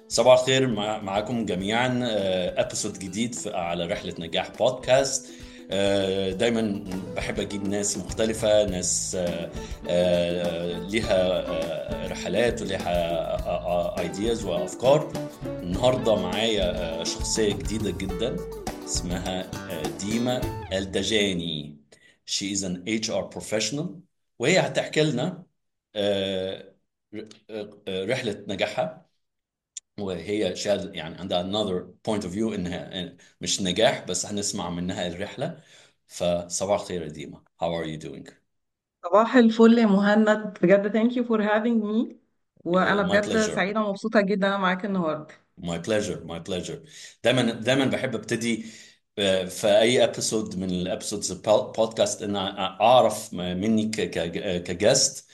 صباح الخير مع معاكم جميعا ابيسود جديد في على رحلة نجاح بودكاست آه، دايما بحب اجيب ناس مختلفة ناس آه، آه، ليها آه، رحلات وليها ايدياز وافكار النهارده معايا آه، شخصية جديدة جدا اسمها آه، ديما الدجاني She is an HR professional وهي هتحكي لنا آه، ر- آه، رحلة نجاحها وهي شاد يعني عندها another point of view انها مش نجاح بس هنسمع منها الرحلة فصباح الخير يا ديما how are you doing صباح الفل يا مهند بجد thank you for having me Uh, وانا my بجد pleasure سعيده ومبسوطه جدا انا معاك النهارده my pleasure my pleasure دايما دايما بحب ابتدي آه، في اي ابيسود من الابيسودز البودكاست ان اعرف مني كجاست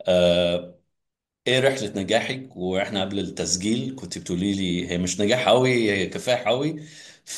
ايه رحلة نجاحك واحنا قبل التسجيل كنت بتقولي لي هي مش نجاح قوي هي كفاح قوي ف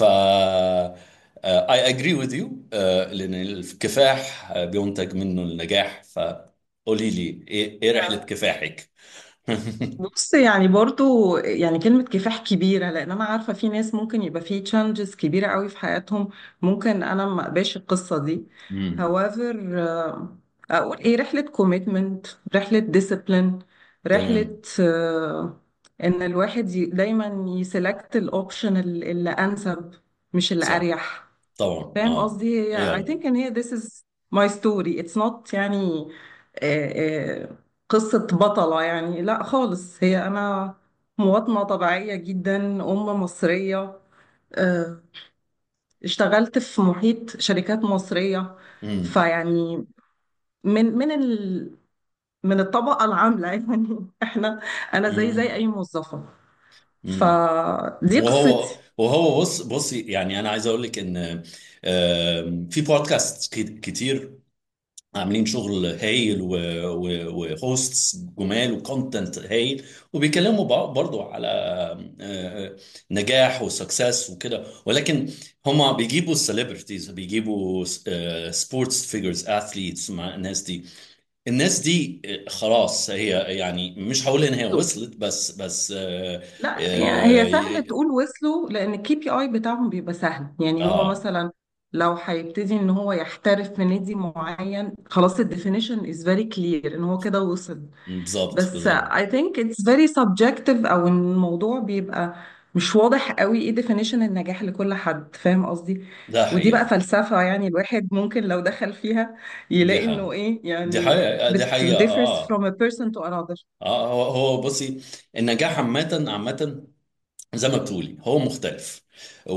آه، I agree with you آه، لان الكفاح آه، بينتج منه النجاح فقولي لي ايه ايه رحلة كفاحك بص يعني برضو يعني كلمة كفاح كبيرة لأن أنا عارفة في ناس ممكن يبقى في challenges كبيرة قوي في حياتهم ممكن أنا ما أقبلش القصة دي امم however آه، أقول إيه رحلة commitment رحلة discipline تمام رحلة آه، إن الواحد ي- دايما يسلكت الأوبشن اللي أنسب مش اللي صح أريح طبعا فاهم اه قصدي هي I يا think ان هي this is my story it's not يعني آه، آه، قصة بطلة يعني لا خالص هي أنا مواطنة طبيعية جدا أم مصرية آه، اشتغلت في محيط شركات مصرية امم فيعني من من ال من الطبقة العاملة يعني احنا أنا زي زي امم أي موظفة امم فدي وهو قصتي وهو بص بصي يعني انا عايز اقول لك ان آم، في بودكاست كتير عاملين شغل هايل وهوستس جمال وكونتنت هايل وبيكلموا بع- برضو على آه، نجاح وسكسس وكده ولكن هما بيجيبوا السليبرتيز بيجيبوا سبورتس فيجرز اثليتس مع الناس دي الناس دي آه، خلاص هي يعني مش هقول ان هي وصلت بس بس اه لا يعني هي سهل اه, تقول وصلوا لان الكي بي اي بتاعهم بيبقى سهل يعني هو آه مثلا لو هيبتدي ان هو يحترف في نادي معين خلاص الديفينيشن is very clear ان هو كده وصل بالظبط بس بالظبط I think it's very subjective او إن الموضوع بيبقى مش واضح قوي ايه definition النجاح لكل حد فاهم قصدي ده ودي بقى حقيقة فلسفة يعني الواحد ممكن لو دخل فيها دي يلاقي انه حقيقة ايه دي يعني حقيقة دي بت حقيقة differs اه from a person to another اه هو هو بصي النجاح عامة عامة زي ما بتقولي هو مختلف و...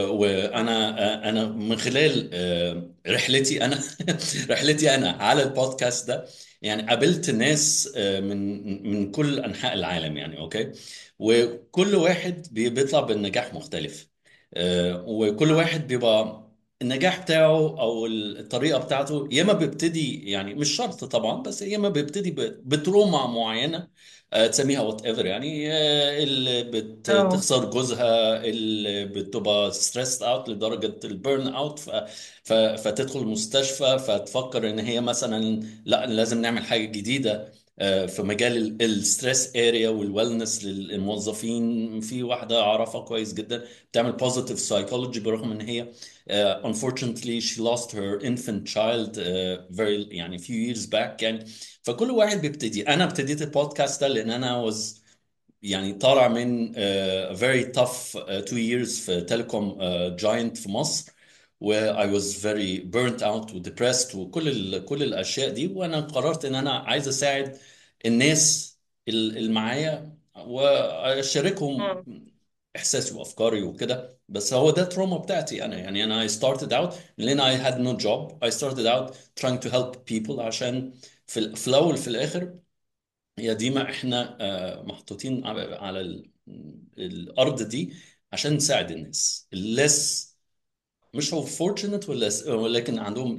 وانا انا من خلال آه، رحلتي انا رحلتي انا على البودكاست ده يعني قابلت ناس آه، من من كل انحاء العالم يعني اوكي وكل واحد بي- بيطلع بالنجاح مختلف آه، وكل واحد بيبقى النجاح بتاعه او الطريقه بتاعته يا اما بيبتدي يعني مش شرط طبعا بس يا اما بيبتدي ب- بتروما معينه آه، تسميها وات ايفر يعني آه، اللي اه بتخسر جوزها اللي بتبقى ستريسد اوت لدرجه البيرن اوت ف... ف... فتدخل المستشفى فتفكر ان هي مثلا لا لازم نعمل حاجه جديده آه، في مجال الستريس اريا والويلنس للموظفين في واحده اعرفها كويس جدا بتعمل بوزيتيف سايكولوجي برغم ان هي uh, unfortunately she lost her infant child uh, very يعني few years back يعني فكل واحد بيبتدي انا ابتديت البودكاست ده لان انا was يعني طالع من uh, very tough uh, two years في تيليكوم uh, giant في مصر و I was very burnt out و depressed وكل ال, كل الاشياء دي وانا قررت ان انا عايز اساعد الناس ال- اللي معايا واشاركهم مم. احساسي وافكاري وكده بس هو ده التروما بتاعتي انا يعني انا I started out لان I had no job I started out trying to help people عشان في ال- في الاول في الاخر يا ديما احنا آه، محطوطين على على ال- الارض دي عشان نساعد الناس الناس مش هو fortunate ولا ولكن عندهم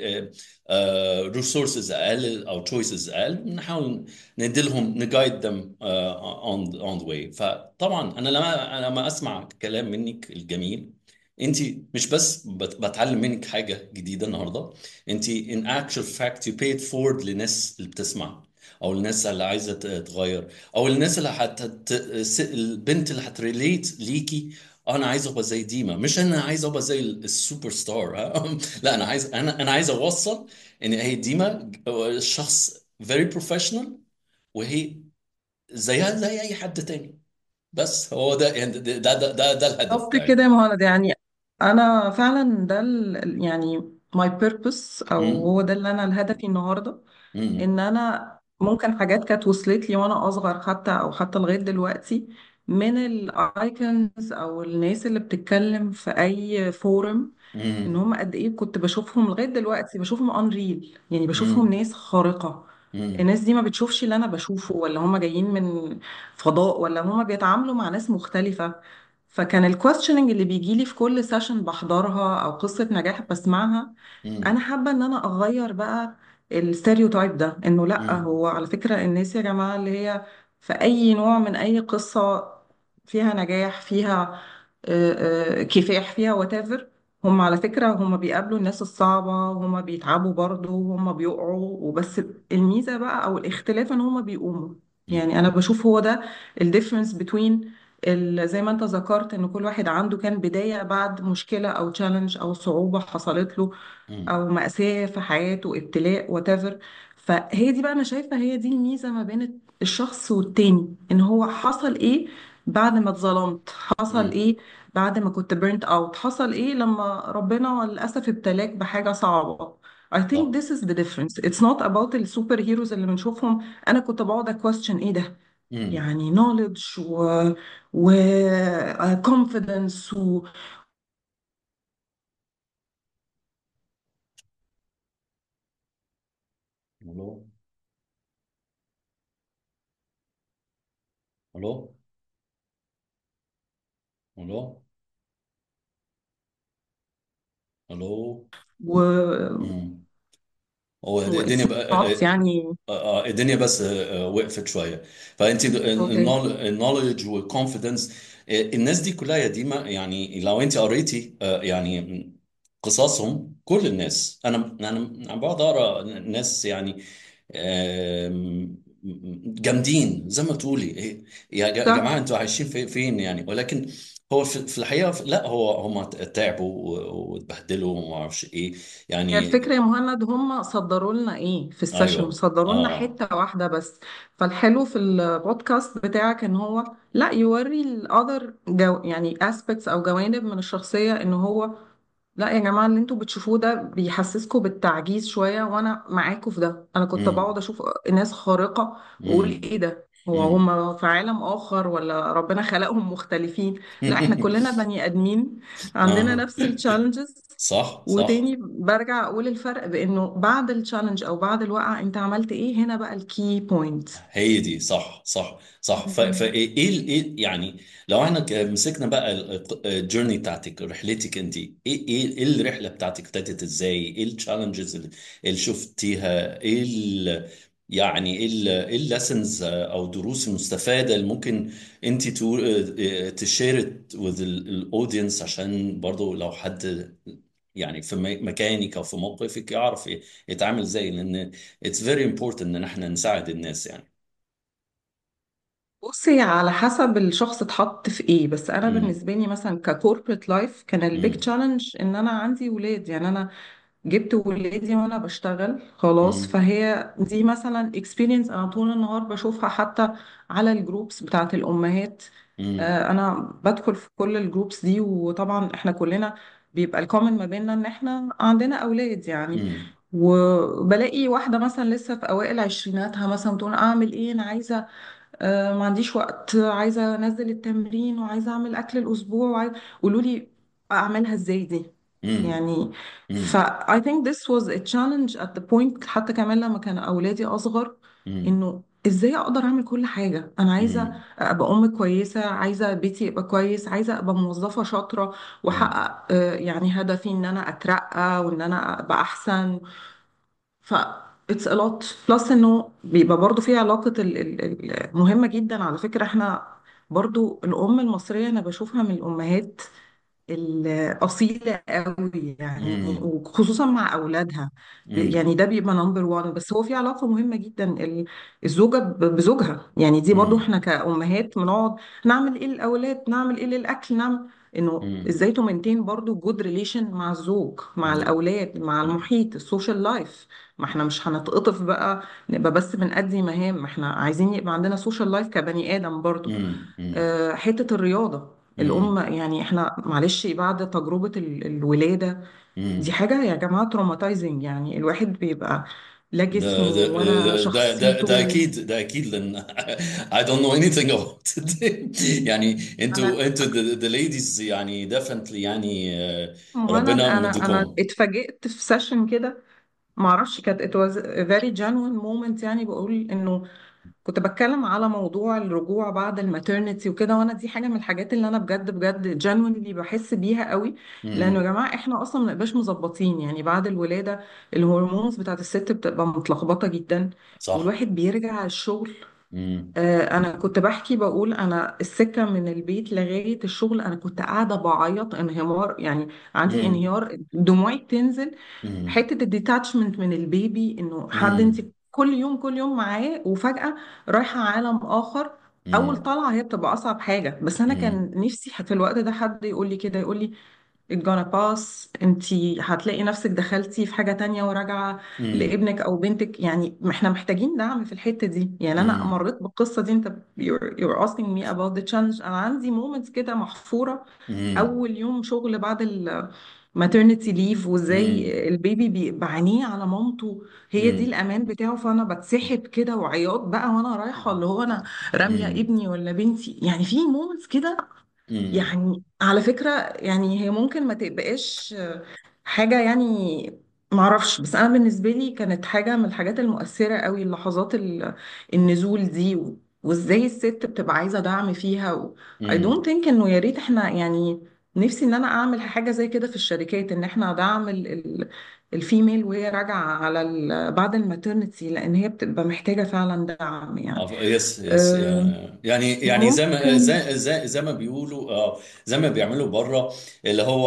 ريسورسز اقل او choices اقل نحاول نديلهم نجايد them uh, on on the way فطبعا انا لما انا لما اسمع كلام منك الجميل انت مش بس بت- بتعلم منك حاجه جديده النهارده انت in actual fact you paid forward للناس اللي بتسمع او الناس اللي عايزه ت- تغير او الناس اللي حت ت- س- البنت اللي هتريليت ليكي آه، انا عايز ابقى زي ديما مش انا عايز ابقى زي ال- السوبر ستار ها؟ لا انا عايز انا انا عايز اوصل ان هي ديما شخص very professional وهي زيها زي اي حد تاني بس هو ده يعني ده ده ده, ده, ده الهدف بالظبط بتاعي كده يا مهند يعني انا فعلا ده ال- يعني my purpose او امم هو ده اللي انا الهدفي النهارده امم ان انا ممكن حاجات كانت وصلت لي وانا اصغر حتى او حتى لغايه دلوقتي من الايكونز او الناس اللي بتتكلم في اي فورم ان امم هم قد ايه كنت بشوفهم لغايه دلوقتي بشوفهم انريل يعني بشوفهم امم ناس خارقه امم الناس دي ما بتشوفش اللي انا بشوفه ولا هم جايين من فضاء ولا هم بيتعاملوا مع ناس مختلفه فكان الكويستشننج اللي بيجي لي في كل سيشن بحضرها او قصه نجاح بسمعها انا امم حابه ان انا اغير بقى الستيريوتايب ده انه لا امم هو على فكره الناس يا جماعه اللي هي في اي نوع من اي قصه فيها نجاح فيها آه، آه، كفاح فيها whatever هم على فكره هم بيقابلوا الناس الصعبه هم بيتعبوا برضه هم بيقعوا وبس الميزه بقى او الاختلاف ان هم بيقوموا يعني انا بشوف هو ده الديفرنس بين ال- زي ما انت ذكرت ان كل واحد عنده كان بداية بعد مشكلة او تشالنج او صعوبة حصلت له امم او مأساة في حياته ابتلاء whatever فهي دي بقى انا شايفة هي دي الميزة ما بين الشخص والتاني ان هو حصل ايه بعد ما اتظلمت حصل امم ايه بعد ما كنت burnt out حصل ايه لما ربنا للأسف ابتلاك بحاجة صعبة I think صح this is the difference it's not about السوبر هيروز اللي بنشوفهم انا كنت بقعد question ايه ده امم يعني knowledge و و uh, confidence و الو الو الو الو و امم هو و الدنيا it's بقى not آه، يعني آه، الدنيا بس آه، آه، وقفت شويه فانت okay النولج والكونفيدنس الناس دي كلها يا ديما يعني لو انت قريتي آه، يعني قصصهم كل الناس انا انا انا بقعد اقرا ناس يعني آم، جامدين زي ما تقولي إيه، يا جا- جماعه صح انتوا عايشين في- فين يعني ولكن هو في في الحقيقه لا هو هم تعبوا و- واتبهدلوا وما اعرفش ايه هي يعني الفكرة يا مهند هم صدروا لنا ايه في السيشن ايوه صدروا لنا اه حتة واحدة بس فالحلو في البودكاست بتاعك ان هو لا يوري الاذر جو يعني aspects او جوانب من الشخصية ان هو لا يا جماعة اللي انتوا بتشوفوه ده بيحسسكم بالتعجيز شوية وانا معاكم في ده انا كنت بقعد امم اشوف ناس خارقة واقول امم ايه ده هو امم هم في عالم اخر ولا ربنا خلقهم مختلفين لا احنا كلنا بني ادمين عندنا اه نفس التشالنجز صح صح وتاني برجع اقول الفرق بانه بعد التشالنج او بعد الوقعة انت عملت ايه هنا بقى الكي بوينت هي دي صح صح صح ف- فايه ايه ايه يعني لو احنا ك- مسكنا بقى الجيرني بتاعتك رحلتك انت ايه ايه ايه الرحله بتاعتك ابتدت ازاي ايه التشالنجز اللي اللي شفتيها ايه ال يعني ايه الليسنز او الدروس المستفاده اللي ممكن انت تشير with الاودينس عشان برضو لو حد يعني في م- مكانك او في موقفك يعرف ي- يتعامل ازاي لان it's very important ان احنا نساعد الناس يعني بصي على حسب الشخص اتحط في ايه بس انا امم بالنسبه لي مثلا ككوربريت لايف كان البيج امم تشالنج ان انا عندي ولاد يعني انا جبت ولادي وانا بشتغل خلاص امم فهي دي مثلا اكسبيرينس انا طول النهار بشوفها حتى على الجروبس بتاعت الامهات امم آه، انا بدخل في كل الجروبس دي وطبعا احنا كلنا بيبقى الكومن ما بيننا ان احنا عندنا اولاد يعني امم وبلاقي واحده مثلا لسه في اوائل عشريناتها مثلا تقول اعمل ايه انا عايزه آه، ما عنديش وقت عايزة أنزل التمرين وعايزة أعمل أكل الأسبوع وعايزة قولوا لي أعملها إزاي دي امم يعني ف امم I think this was a challenge at the point حتى كمان لما كان أولادي أصغر امم إنه إزاي أقدر أعمل كل حاجة أنا عايزة امم أبقى أم كويسة عايزة بيتي يبقى كويس عايزة أبقى موظفة شاطرة امم وأحقق آه، يعني هدفي إن أنا أترقى وإن أنا أبقى أحسن ف it's a lot plus انه بيبقى برضو في علاقة ال- ال- ال- مهمة جدا على فكرة احنا برضو الأم المصرية أنا بشوفها من الأمهات الأصيلة قوي يعني امم وخصوصا مع أولادها امم يعني ده بيبقى نمبر وان بس هو في علاقة مهمة جدا ال- الزوجة ب- بزوجها يعني دي برضو امم احنا كأمهات بنقعد نعمل ايه للأولاد نعمل ايه للأكل نعمل انه امم ازاي تومنتين برضو جود ريليشن مع الزوج مع الأولاد مع المحيط السوشيال لايف ما احنا مش هنتقطف بقى نبقى بس بنأدي مهام ما احنا عايزين يبقى عندنا سوشيال لايف كبني آدم برضو امم آه، حتة الرياضة الأم امم يعني احنا معلش بعد تجربة ال- الولادة دي امم حاجة يا جماعة تروماتايزنج يعني الواحد بيبقى لا ده جسمه ده ولا ده ده ده شخصيته اكيد ده اكيد لان I don't know anything about it يعني أنا انتوا انتوا the, the ladies يعني definitely يعني آه، وأنا ربنا أنا أنا مديكم اتفاجئت في سيشن كده معرفش كانت it was a very genuine moment يعني بقول إنه كنت بتكلم على موضوع الرجوع بعد الماتيرنتي وكده وانا دي حاجه من الحاجات اللي انا بجد بجد جنونلي بحس بيها قوي لانه يا امم جماعه احنا اصلا ما بنبقاش مظبطين يعني بعد الولاده الهرمونز بتاعت الست بتبقى متلخبطه جدا صح والواحد بيرجع الشغل امم آه انا كنت بحكي بقول انا السكه من البيت لغايه الشغل انا كنت قاعده بعيط انهيار يعني عندي امم انهيار دموعي بتنزل امم حته الديتاتشمنت من البيبي انه حد انت امم كل يوم كل يوم معاه وفجاه رايحه عالم اخر اول امم طلعه هي بتبقى اصعب حاجه بس انا كان امم نفسي في الوقت ده حد يقول لي كده يقول لي it's gonna pass انتي هتلاقي نفسك دخلتي في حاجة تانية وراجعة امم لابنك او بنتك يعني احنا محتاجين دعم في الحتة دي يعني انا امم مريت بالقصة دي انت you're, you're asking me about the challenge انا عندي moments كده محفورة امم اول يوم شغل بعد الماترنتي ليف امم وازاي البيبي بيبقى عينيه على مامته هي دي امم الامان بتاعه فانا بتسحب كده وعياط بقى وانا رايحة اللي هو انا رامية امم ابني ولا بنتي يعني في moments كده امم يعني على فكرة يعني هي ممكن ما تبقاش حاجة يعني معرفش بس أنا بالنسبة لي كانت حاجة من الحاجات المؤثرة قوي اللحظات ال- النزول دي و- وإزاي الست بتبقى عايزة دعم فيها و I don't امم think إنه يا ريت إحنا يعني نفسي إن أنا أعمل حاجة زي كده في الشركات إن إحنا دعم ال- ال- الفيميل وهي راجعة على ال- بعد الماترنتي لأن هي بتبقى محتاجة فعلا دعم يعني آه، يس يس أه، يعني يعني زي ما ممكن زي زي زي ما بيقولوا آه، زي ما بيعملوا بره اللي هو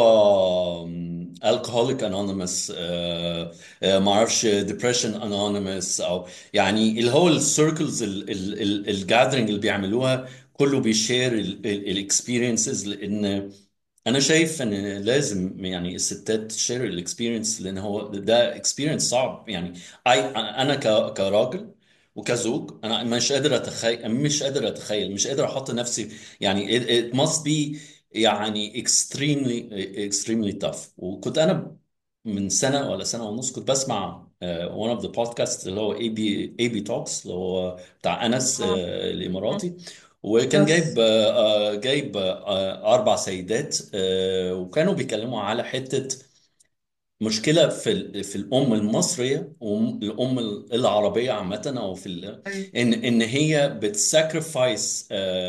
الكهوليك انونيمس ما اعرفش ديبريشن انونيمس او يعني اللي هو السيركلز الجاذرنج اللي بيعملوها كله بيشير الاكسبيرينسز لان انا شايف ان لازم يعني الستات تشير الاكسبيرينس لان هو ده اكسبيرينس صعب يعني I- انا ك- كراجل وكزوج انا مش قادر اتخيل مش قادر اتخيل مش قادر احط نفسي يعني it, it must be يعني extremely extremely tough وكنت انا من سنه ولا سنه ونص كنت بسمع uh, one of the podcasts اللي هو اي بي اي بي توكس اللي هو بتاع انس uh, الاماراتي وكان جايب يس آه، آه، جايب آه، اربع سيدات آه، وكانوا بيتكلموا على حته مشكله في ال- في الام المصريه والام العربيه عامه او في ال- ان ان هي بتساكرفايس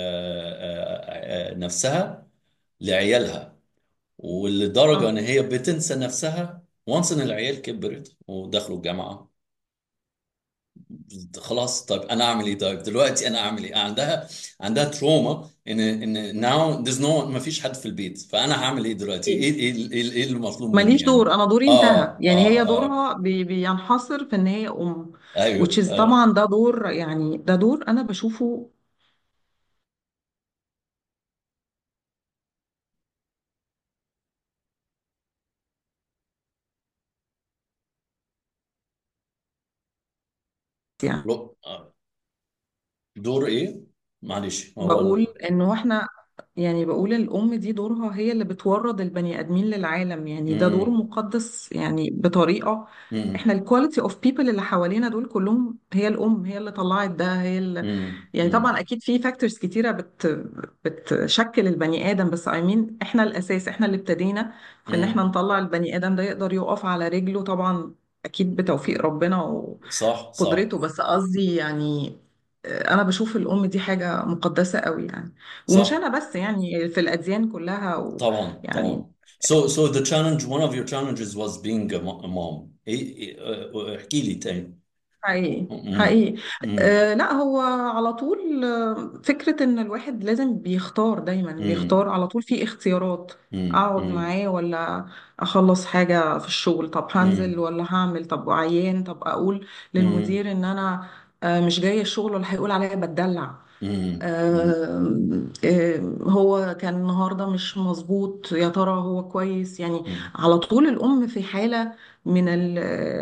نفسها لعيالها ولدرجه ان اه هي بتنسى نفسها وانس ان العيال كبرت ودخلوا الجامعه خلاص طيب انا اعمل ايه طيب دلوقتي انا اعمل ايه عندها عندها تروما ان ان ناو there's no ما فيش حد في البيت فانا هعمل ايه دلوقتي ايه ايه ايه ايه اللي مطلوب مني ماليش يعني دور انا دوري انتهى اه يعني هي اه اه دورها بي بينحصر في ان هي ام which ايوه is اه طبعا ده دور يعني ده دور انا بشوفه يعني لو- آه. دور ايه معلش هو بقول ال- انه احنا يعني بقول الام دي دورها هي اللي بتورد البني ادمين للعالم يعني ده دور مم. مقدس يعني بطريقه مم. احنا الكواليتي اوف بيبل اللي حوالينا دول كلهم هي الام هي اللي طلعت ده هي اللي مم. يعني طبعا مم. اكيد في فاكتورز كتيره بت بتشكل البني ادم بس اي مين احنا الاساس احنا اللي ابتدينا في ان احنا مم. نطلع البني ادم ده يقدر يقف على رجله طبعا اكيد بتوفيق ربنا صح صح وقدرته بس قصدي يعني آه، انا بشوف الام دي حاجه مقدسه قوي يعني ومش صح انا بس يعني في الاديان كلها طبعا ويعني طبعا so so the challenge one of your challenges was being a mo- a mom ايه إيه- آه، آه، احكي لي تاني حقيقي امم حقيقي امم آه لا هو على طول آه فكرة ان الواحد لازم بيختار دايما بيختار امم على طول في اختيارات اقعد امم معاه ولا اخلص حاجة في الشغل طب هنزل امم ولا هعمل طب عيان طب اقول امم للمدير ان انا آه مش جاية الشغل ولا هيقول عليا بتدلع امم آه آه هو كان النهاردة مش مظبوط يا ترى هو كويس يعني امم على طول الأم في حالة من ال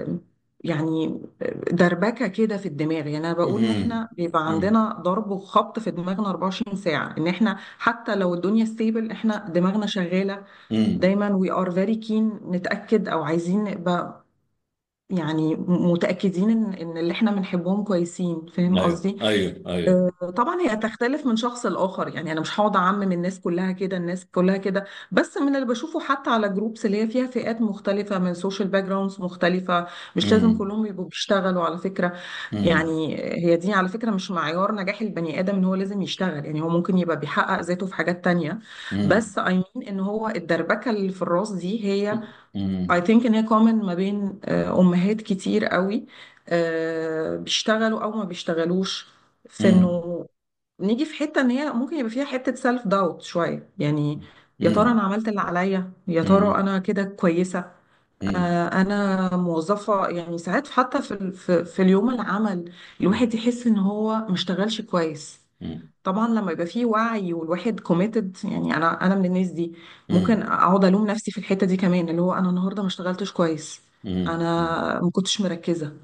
يعني دربكه كده في الدماغ يعني انا بقول ان احنا بيبقى امم عندنا ضرب وخبط في دماغنا 24 ساعه ان احنا حتى لو الدنيا ستيبل احنا دماغنا شغاله امم دايما we are very keen نتاكد او عايزين نبقى يعني متاكدين ان ان اللي احنا بنحبهم كويسين فاهم ايوه قصدي ايوه ايوه آه، طبعا هي تختلف من شخص لآخر يعني أنا مش هقعد أعمم الناس كلها كده الناس كلها كده بس من اللي بشوفه حتى على جروبس اللي هي فيها فئات مختلفة من سوشيال باك جراوندز مختلفة مش لازم امم كلهم يبقوا بيشتغلوا على فكرة امم يعني هي دي على فكرة مش معيار نجاح البني آدم إن هو لازم يشتغل يعني هو ممكن يبقى بيحقق ذاته في حاجات تانية امم بس I mean إن هو الدربكة اللي في الراس دي هي I امم think إن هي common ما بين آه، أمهات كتير قوي آه، بيشتغلوا أو ما بيشتغلوش في امم إنه نيجي في حتة ان هي ممكن يبقى فيها حتة سيلف داوت شوية يعني يا ترى انا امم عملت اللي عليا يا ترى امم انا كده كويسة امم آه انا موظفة يعني ساعات حتى في ال- في, في اليوم العمل الواحد يحس ان هو ما اشتغلش كويس طبعا لما يبقى فيه وعي والواحد كوميتد يعني انا انا من الناس دي ممكن امم اقعد الوم نفسي في الحتة دي كمان اللي هو انا النهاردة ما اشتغلتش كويس امم انا ما كنتش مركزة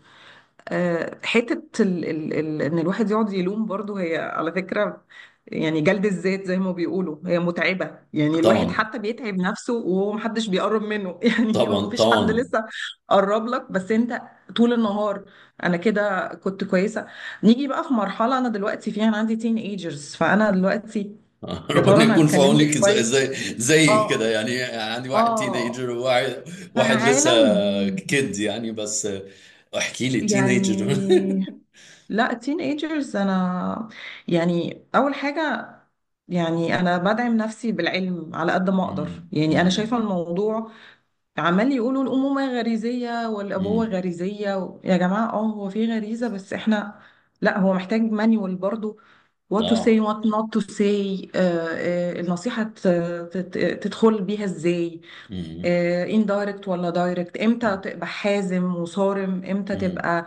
آه، حتة ال ال ال ان الواحد يقعد يلوم برضو هي على فكرة يعني جلد الذات زي ما بيقولوا هي متعبة يعني الواحد طبعا حتى بيتعب نفسه وهو محدش بيقرب منه يعني هو طبعا مفيش حد طبعا لسه قرب لك بس انت طول النهار انا كده كنت كويسة نيجي بقى في مرحلة انا دلوقتي فيها انا عندي تين ايجرز فانا دلوقتي يا ترى ربنا انا يكون في اتكلمت عونك زي كويس زي زي كده اه يعني عندي واحد اه تينيجر وواحد واحد لسه فعالم كيد يعني بس احكي لي تينيجر يعني لا تين ايجرز انا يعني اول حاجه يعني انا بدعم نفسي بالعلم على قد ما اقدر يعني انا شايفه الموضوع عمال يقولوا الامومه غريزيه والابوه غريزيه يا جماعه اه هو في غريزه بس احنا لا هو محتاج مانيوال برضو what to say اه what not to say آه آه النصيحه ت- تت- تدخل بيها ازاي اندايركت ولا دايركت امتى تبقى حازم وصارم امتى تبقى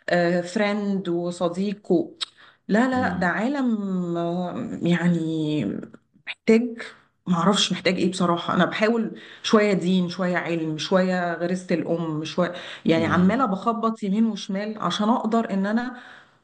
فريند وصديق و... لا لا لا ده عالم آه، يعني محتاج معرفش محتاج ايه بصراحة انا بحاول شوية دين شوية علم شوية غريزة الام شوية يعني عمالة بخبط يمين وشمال عشان اقدر ان انا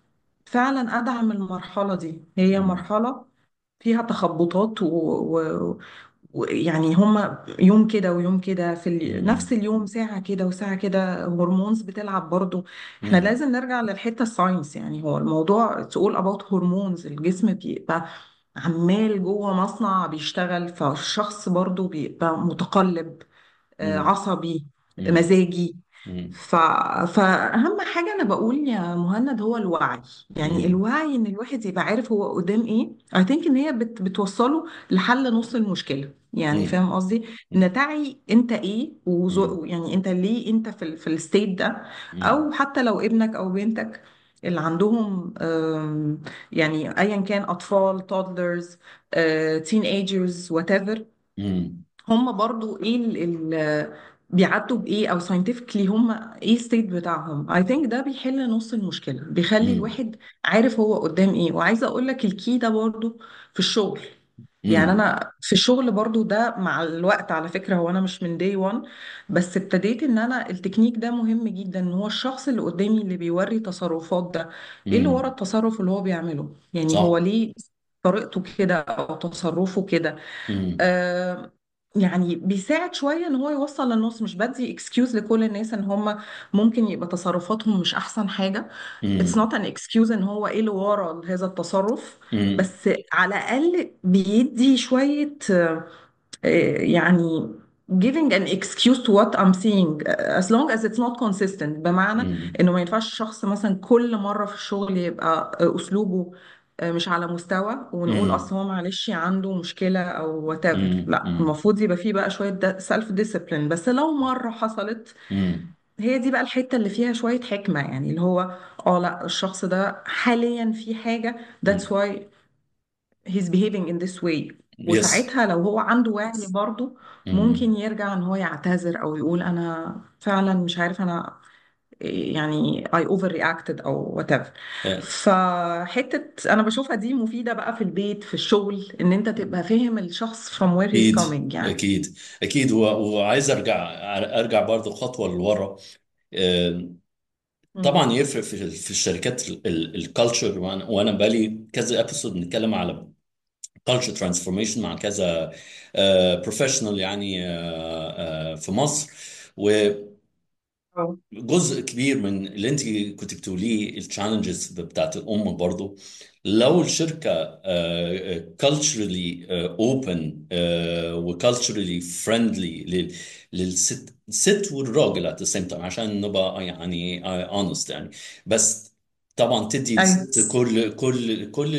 فعلا ادعم المرحلة دي هي مرحلة فيها تخبطات و... و... ويعني هما يوم كده ويوم كده في ال... نفس اليوم ساعة كده وساعة كده هرمونز بتلعب برضو احنا لازم نرجع للحتة الساينس يعني هو الموضوع it's all about هرمونز الجسم بيبقى عمال جوه مصنع بيشتغل فالشخص برضو بيبقى متقلب آه، عصبي مزاجي ف... فأهم حاجة أنا بقول يا مهند هو الوعي يعني الوعي إن الواحد يبقى عارف هو قدام إيه I think إن هي بت... بتوصله لحل نص المشكلة يعني فاهم قصدي إن تعي أنت إيه وزو... يعني أنت ليه أنت في ال... في الستيت ده أو حتى لو ابنك أو بنتك اللي عندهم آم، يعني أيا كان أطفال toddlers تين ايجرز whatever هم برضو ايه ال ال بيعدوا بايه او ساينتفكلي هم ايه ستيت بتاعهم اي ثينك ده بيحل نص المشكله بيخلي الواحد عارف هو قدام ايه وعايزه اقول لك الكي ده برضو في الشغل يعني انا في الشغل برضو ده مع الوقت على فكره هو انا مش من داي 1 بس ابتديت ان انا التكنيك ده مهم جدا ان هو الشخص اللي قدامي اللي بيوري تصرفات ده ايه اللي ورا التصرف اللي هو بيعمله يعني هو صح ليه طريقته كده او تصرفه كده آه، يعني بيساعد شوية ان هو يوصل للنص مش بدي اكسكيوز لكل الناس ان هم ممكن يبقى تصرفاتهم مش احسن حاجة it's not an excuse ان هو ايه اللي ورا هذا التصرف بس على الاقل بيدي شوية آه، آه، يعني giving an excuse to what I'm seeing uh, as long as it's not consistent بمعنى انه ما ينفعش شخص مثلا كل مرة في الشغل يبقى آه، اسلوبه آه، مش على مستوى ونقول اصل هو معلش عنده مشكلة او whatever لا المفروض يبقى فيه بقى شوية سيلف ديسيبلين بس لو مرة حصلت هي دي بقى الحتة اللي فيها شوية حكمة يعني اللي هو اه لا الشخص ده حاليا في حاجة that's مم. why he's behaving in this way يس وساعتها لو هو عنده وعي برضه مم. ممكن يرجع ان هو يعتذر او يقول انا فعلا مش عارف انا يعني I overreacted او whatever آه، فحتة انا بشوفها دي مفيدة بقى في البيت في الشغل ان انت تبقى فاهم الشخص from where he's اكيد coming يعني اكيد اكيد و- وعايز ارجع ارجع برضو خطوه لورا آه، مم. طبعا يفرق في في الشركات الكالتشر وانا وأنا بقالي كذا ابيسود بنتكلم على كالتشر ترانسفورميشن مع كذا بروفيشنال يعني آه، آه، في مصر اه جزء كبير من اللي انت كنت بتقوليه التشالنجز بتاعت الام برضو لو الشركه culturally اوبن وكالتشرالي فريندلي للست الست والراجل at the same time عشان نبقى يعني honest يعني بس طبعا تدي ايوه الست كل كل كل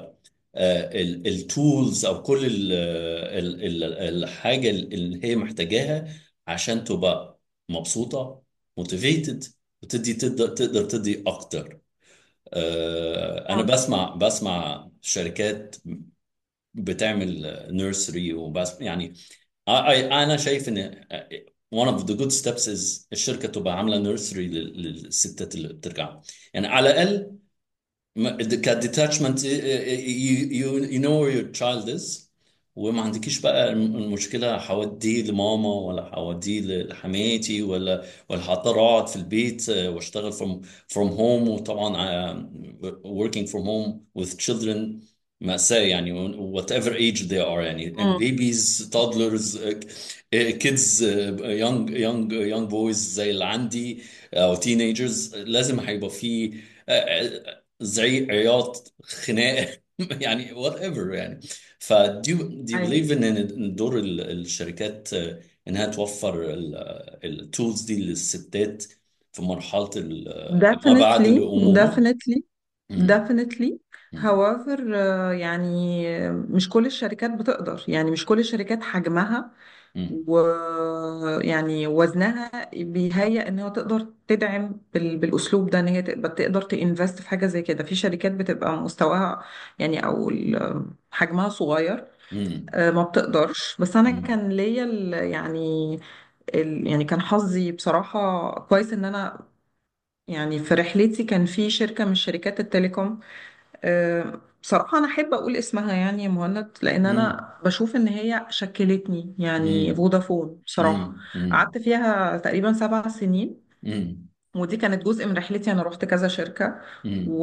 التولز او كل ال- ال- ال- الحاجه اللي هي محتاجاها عشان تبقى مبسوطه موتيفيتد وتدي تقدر تقدر تدي اكتر آه، انا اه بسمع بسمع شركات بتعمل نيرسري وبس يعني I- I- انا شايف ان one of the good steps is الشركه تبقى عامله نيرسري للستات اللي بترجع يعني على الاقل كديتاتشمنت you, you know where your child is وما عندكيش بقى الم- المشكلة هوديه لماما ولا هوديه لحماتي ولا ولا هضطر اقعد في البيت آه، واشتغل from from home وطبعا آه، working from home with children مأساة يعني whatever age they are يعني مم. babies toddlers آه، آه، kids آه، young young young boys زي اللي عندي او teenagers لازم هيبقى في آه، آه، زعيق عياط خناق يعني وات ايفر يعني فدي دي ايوه بليف ان إن دور ال- الشركات آه، انها توفر التولز دي للستات في مرحله ال- ما بعد definitely الامومه definitely مم. definitely مم. however آه، يعني مش كل الشركات بتقدر يعني مش كل الشركات حجمها مم. ويعني وزنها بيهيأ ان هو تقدر تدعم بال- بالاسلوب ده ان هي تبقى تقدر تinvest في حاجه زي كده في شركات بتبقى مستواها يعني او ال- حجمها صغير مم. آه، ما بتقدرش بس انا مم. كان ليا ال- يعني ال- يعني كان حظي بصراحه كويس ان انا يعني في رحلتي كان في شركة من شركات التليكوم آه، بصراحة أنا أحب أقول اسمها يعني يا مهند لأن مم. أنا بشوف إن هي شكلتني يعني مم. فودافون بصراحة مم. مم. قعدت فيها تقريبا سبع سنين مم. ودي كانت جزء من رحلتي أنا روحت كذا شركة مم. و...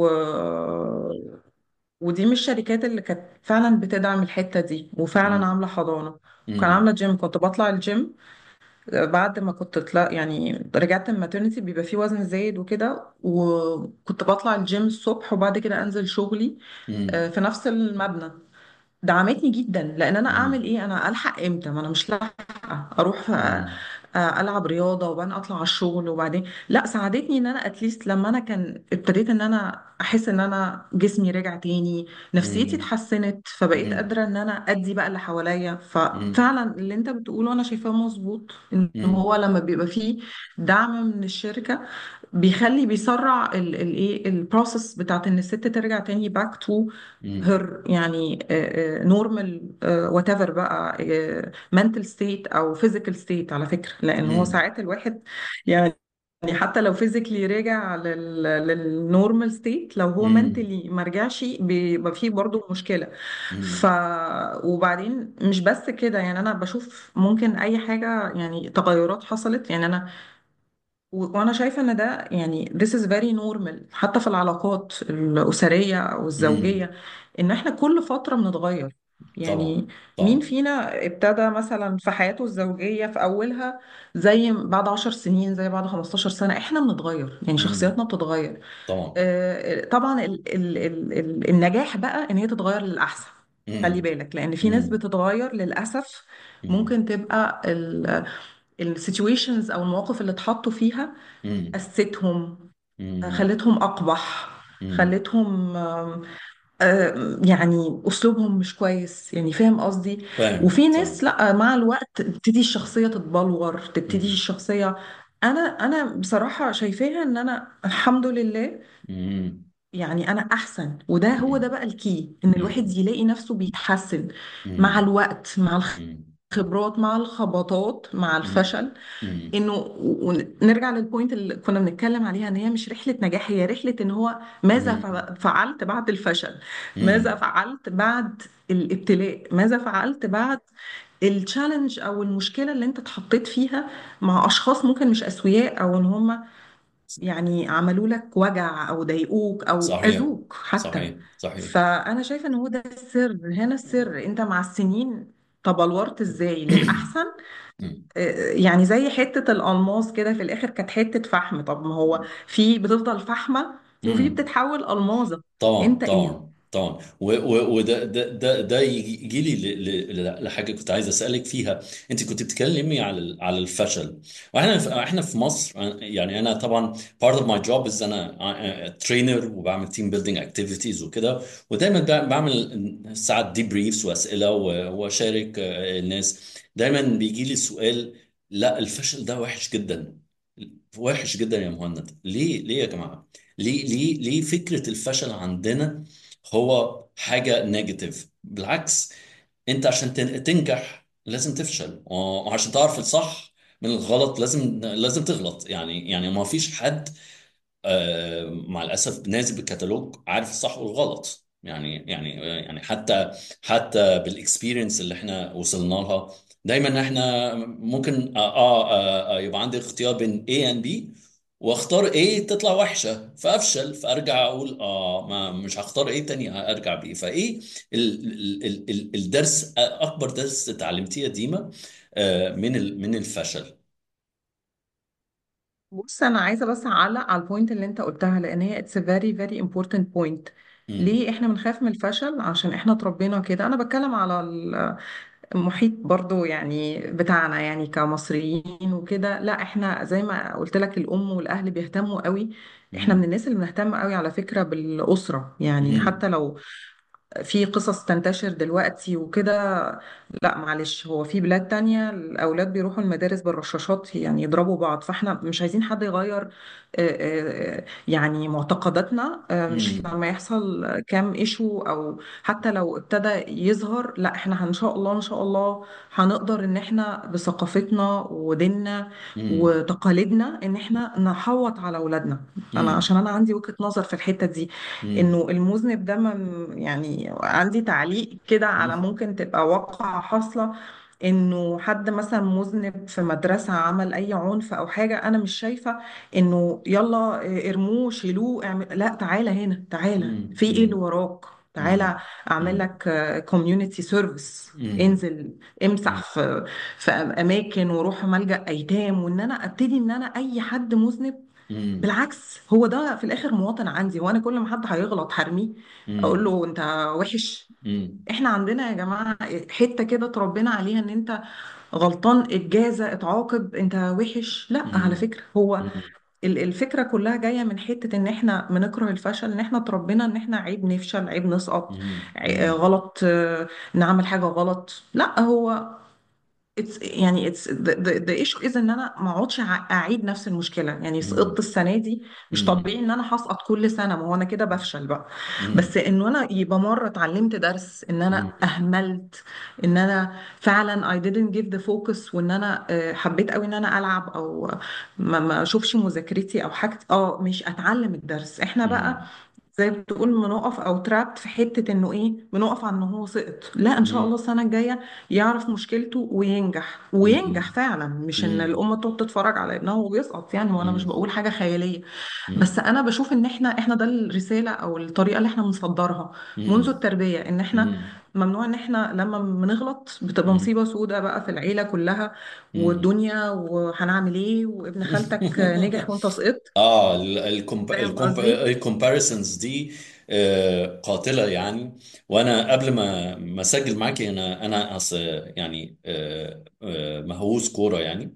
ودي من الشركات اللي كانت فعلا بتدعم الحتة دي وفعلا مم. عاملة حضانة وكان مم. عاملة جيم كنت بطلع الجيم بعد ما كنت طلع يعني رجعت من ماترنتي بيبقى فيه وزن زايد وكده وكنت بطلع الجيم الصبح وبعد كده انزل شغلي آه، مم. في نفس المبنى دعمتني جدا لان انا اعمل مم. ايه انا الحق امتى ما انا مش لاحقه اروح ف- مم. آه، العب رياضه وبعدين اطلع على الشغل وبعدين لا ساعدتني ان انا اتليست لما انا كان ابتديت ان انا احس ان انا جسمي رجع تاني نفسيتي مم. اتحسنت فبقيت مم. قادره ان انا ادي بقى اللي حواليا مم. ففعلا اللي انت بتقوله انا شايفاه مظبوط ان مم. هو لما بيبقى فيه دعم من الشركه بيخلي بيسرع الايه البروسيس بتاعت ان الست ترجع تاني باك تو مم. هير يعني نورمال وات ايفر بقى منتل ستيت او فيزيكال ستيت على فكره لان هو مم. ساعات الواحد يعني حتى لو فيزيكلي رجع للنورمال ستيت لو هو مم. منتلي ما رجعش بيبقى فيه برضو مشكله ف مم. وبعدين مش بس كده يعني انا بشوف ممكن اي حاجه يعني تغيرات حصلت يعني انا و- وانا شايفه ان ده يعني this is very normal حتى في العلاقات الاسريه او مم. الزوجيه ان احنا كل فتره بنتغير طبعا يعني مين طبعا فينا ابتدى مثلا في حياته الزوجيه في اولها زي بعد عشر سنين زي بعد 15 سنه احنا بنتغير يعني مم. شخصياتنا بتتغير طبعا آه، طبعا ال ال ال ال النجاح بقى ان هي تتغير للاحسن خلي مم. بالك لان في ناس مم. بتتغير للاسف مم. ممكن تبقى السيتويشنز او المواقف اللي اتحطوا فيها مم. قستهم مم. خلتهم أقبح مم. خلتهم آم، آم، يعني أسلوبهم مش كويس يعني فاهم قصدي فاهم وفي ناس فاهم لأ مع الوقت تبتدي الشخصية تتبلور تبتدي مم. الشخصية انا انا بصراحه شايفاها ان انا الحمد لله امم يعني انا احسن وده هو ده بقى الكي ان الواحد امم يلاقي نفسه بيتحسن مع امم الوقت مع امم الخبرات مع الخبطات مع الفشل امم انه ونرجع للبوينت اللي كنا بنتكلم عليها ان هي مش رحله نجاح هي رحله ان هو ماذا امم ف- فعلت بعد الفشل ماذا امم فعلت بعد الابتلاء ماذا فعلت بعد التشالنج او المشكله اللي انت اتحطيت فيها مع اشخاص ممكن مش اسوياء او ان هم يعني عملوا لك وجع او ضايقوك او صحيح اذوك حتى صحيح صحيح فانا شايفه ان هو ده السر هنا السر انت مع السنين تبلورت ازاي للاحسن مم. آه، يعني زي حته الالماس كده في الاخر كانت حته فحم طب ما هو في بتفضل فحمه وفي مم. بتتحول المازه طبعا انت ايه طبعا طبعا و- و- وده ده ده ده يجي لي ل- ل- لحاجه كنت عايز اسالك فيها انت كنت بتتكلمي على ال- على الفشل واحنا في احنا في مصر يعني انا طبعا part of my job is انا ترينر وبعمل تيم بيلدينج اكتيفيتيز وكده ودايما ب- بعمل ساعات ديبريفز واسئله و- واشارك آه، الناس دايما بيجي لي سؤال لا الفشل ده وحش جدا وحش جدا يا مهند ليه ليه يا جماعه ليه ليه ليه فكرة الفشل عندنا هو حاجة نيجاتيف بالعكس انت عشان تن- تنجح لازم تفشل وعشان تعرف الصح من الغلط لازم لازم تغلط يعني يعني ما فيش حد آه، مع الاسف نازل بالكتالوج عارف الصح والغلط يعني يعني يعني حتى حتى بالاكسبيرينس اللي احنا وصلنا لها دايما احنا ممكن اه, آه, آه آه، يبقى عندي اختيار بين A and B واختار A تطلع وحشه فافشل فارجع اقول اه ما مش هختار A تاني ارجع B فايه ال ال ال ال الدرس اكبر درس اتعلمتيه يا ديما آه من ال من الفشل بص انا عايزه بس اعلق على البوينت اللي انت قلتها لان هي اتس فيري فيري امبورتنت بوينت امم ليه احنا بنخاف من الفشل عشان احنا اتربينا كده انا بتكلم على المحيط برضو يعني بتاعنا يعني كمصريين وكده لا احنا زي ما قلت لك الام والاهل بيهتموا قوي احنا من امم الناس اللي بنهتم قوي على فكره بالاسره يعني حتى امم لو في قصص تنتشر دلوقتي وكده لا معلش هو في بلاد تانية الأولاد بيروحوا المدارس بالرشاشات يعني يضربوا بعض فاحنا مش عايزين حد يغير آه، آه، يعني معتقداتنا آه، مش امم لما يحصل كام ايشو أو حتى لو ابتدى يظهر لا احنا ان شاء الله ان شاء الله هنقدر ان احنا بثقافتنا وديننا امم وتقاليدنا ان احنا نحوط على اولادنا انا امم عشان انا عندي وجهة نظر في الحتة دي امم انه المذنب ده من يعني عندي تعليق كده على مم. ممكن تبقى واقعة حاصلة انه حد مثلا مذنب في مدرسة عمل اي عنف او حاجة انا مش شايفة انه يلا ارموه شيلوه اعمل لا تعالى هنا تعالى مم. في ايه اللي مم. وراك تعالى مم. اعمل مم. لك كوميونتي سيرفيس مم. انزل امسح في في اماكن وروح ملجأ ايتام وان انا ابتدي ان انا اي حد مذنب مم. بالعكس هو ده في الاخر مواطن عندي وانا كل ما حد هيغلط هرميه اقول مم. له انت وحش مم. احنا عندنا يا جماعة حتة كده اتربينا عليها ان انت غلطان اتجازى اتعاقب انت وحش لا على مم. فكرة هو مم. ال- الفكرة كلها جاية من حتة ان احنا بنكره الفشل ان احنا اتربينا ان احنا عيب نفشل عيب نسقط مم. ع- مم. غلط آه، نعمل حاجة غلط لا هو it's يعني it's the, the, the issue is ان انا ما اقعدش أع- اعيد نفس المشكله يعني سقطت مم. السنه دي مش مم. طبيعي ان انا هسقط كل سنه ما هو انا كده بفشل بقى بس مم. انه انا يبقى مره اتعلمت درس ان انا اهملت ان انا فعلا I didn't give the focus وان انا آه، حبيت قوي ان انا العب او ما ما اشوفش مذاكرتي او حاجتي اه مش اتعلم الدرس احنا بقى مم. زي ما بتقول بنقف او ترابت في حته انه ايه بنقف على انه هو سقط لا ان شاء الله مم. السنه الجايه يعرف مشكلته وينجح وينجح مم. فعلا مش ان مم. الام تقعد تتفرج على ابنها وهو بيسقط يعني وانا مش مم. بقول حاجه خياليه بس مم. انا بشوف ان احنا احنا ده الرساله او الطريقه اللي احنا بنصدرها منذ مم. التربيه ان احنا مم. ممنوع ان احنا لما بنغلط بتبقى مم. مصيبه سودة بقى في العيله كلها مم. والدنيا وهنعمل ايه وابن خالتك نجح وانت سقطت اه فاهم قصدي الكومباريسونز دي آه، قاتله يعني وانا قبل ما ما اسجل معاكي انا انا أص يعني آه، آه، مهووس كوره يعني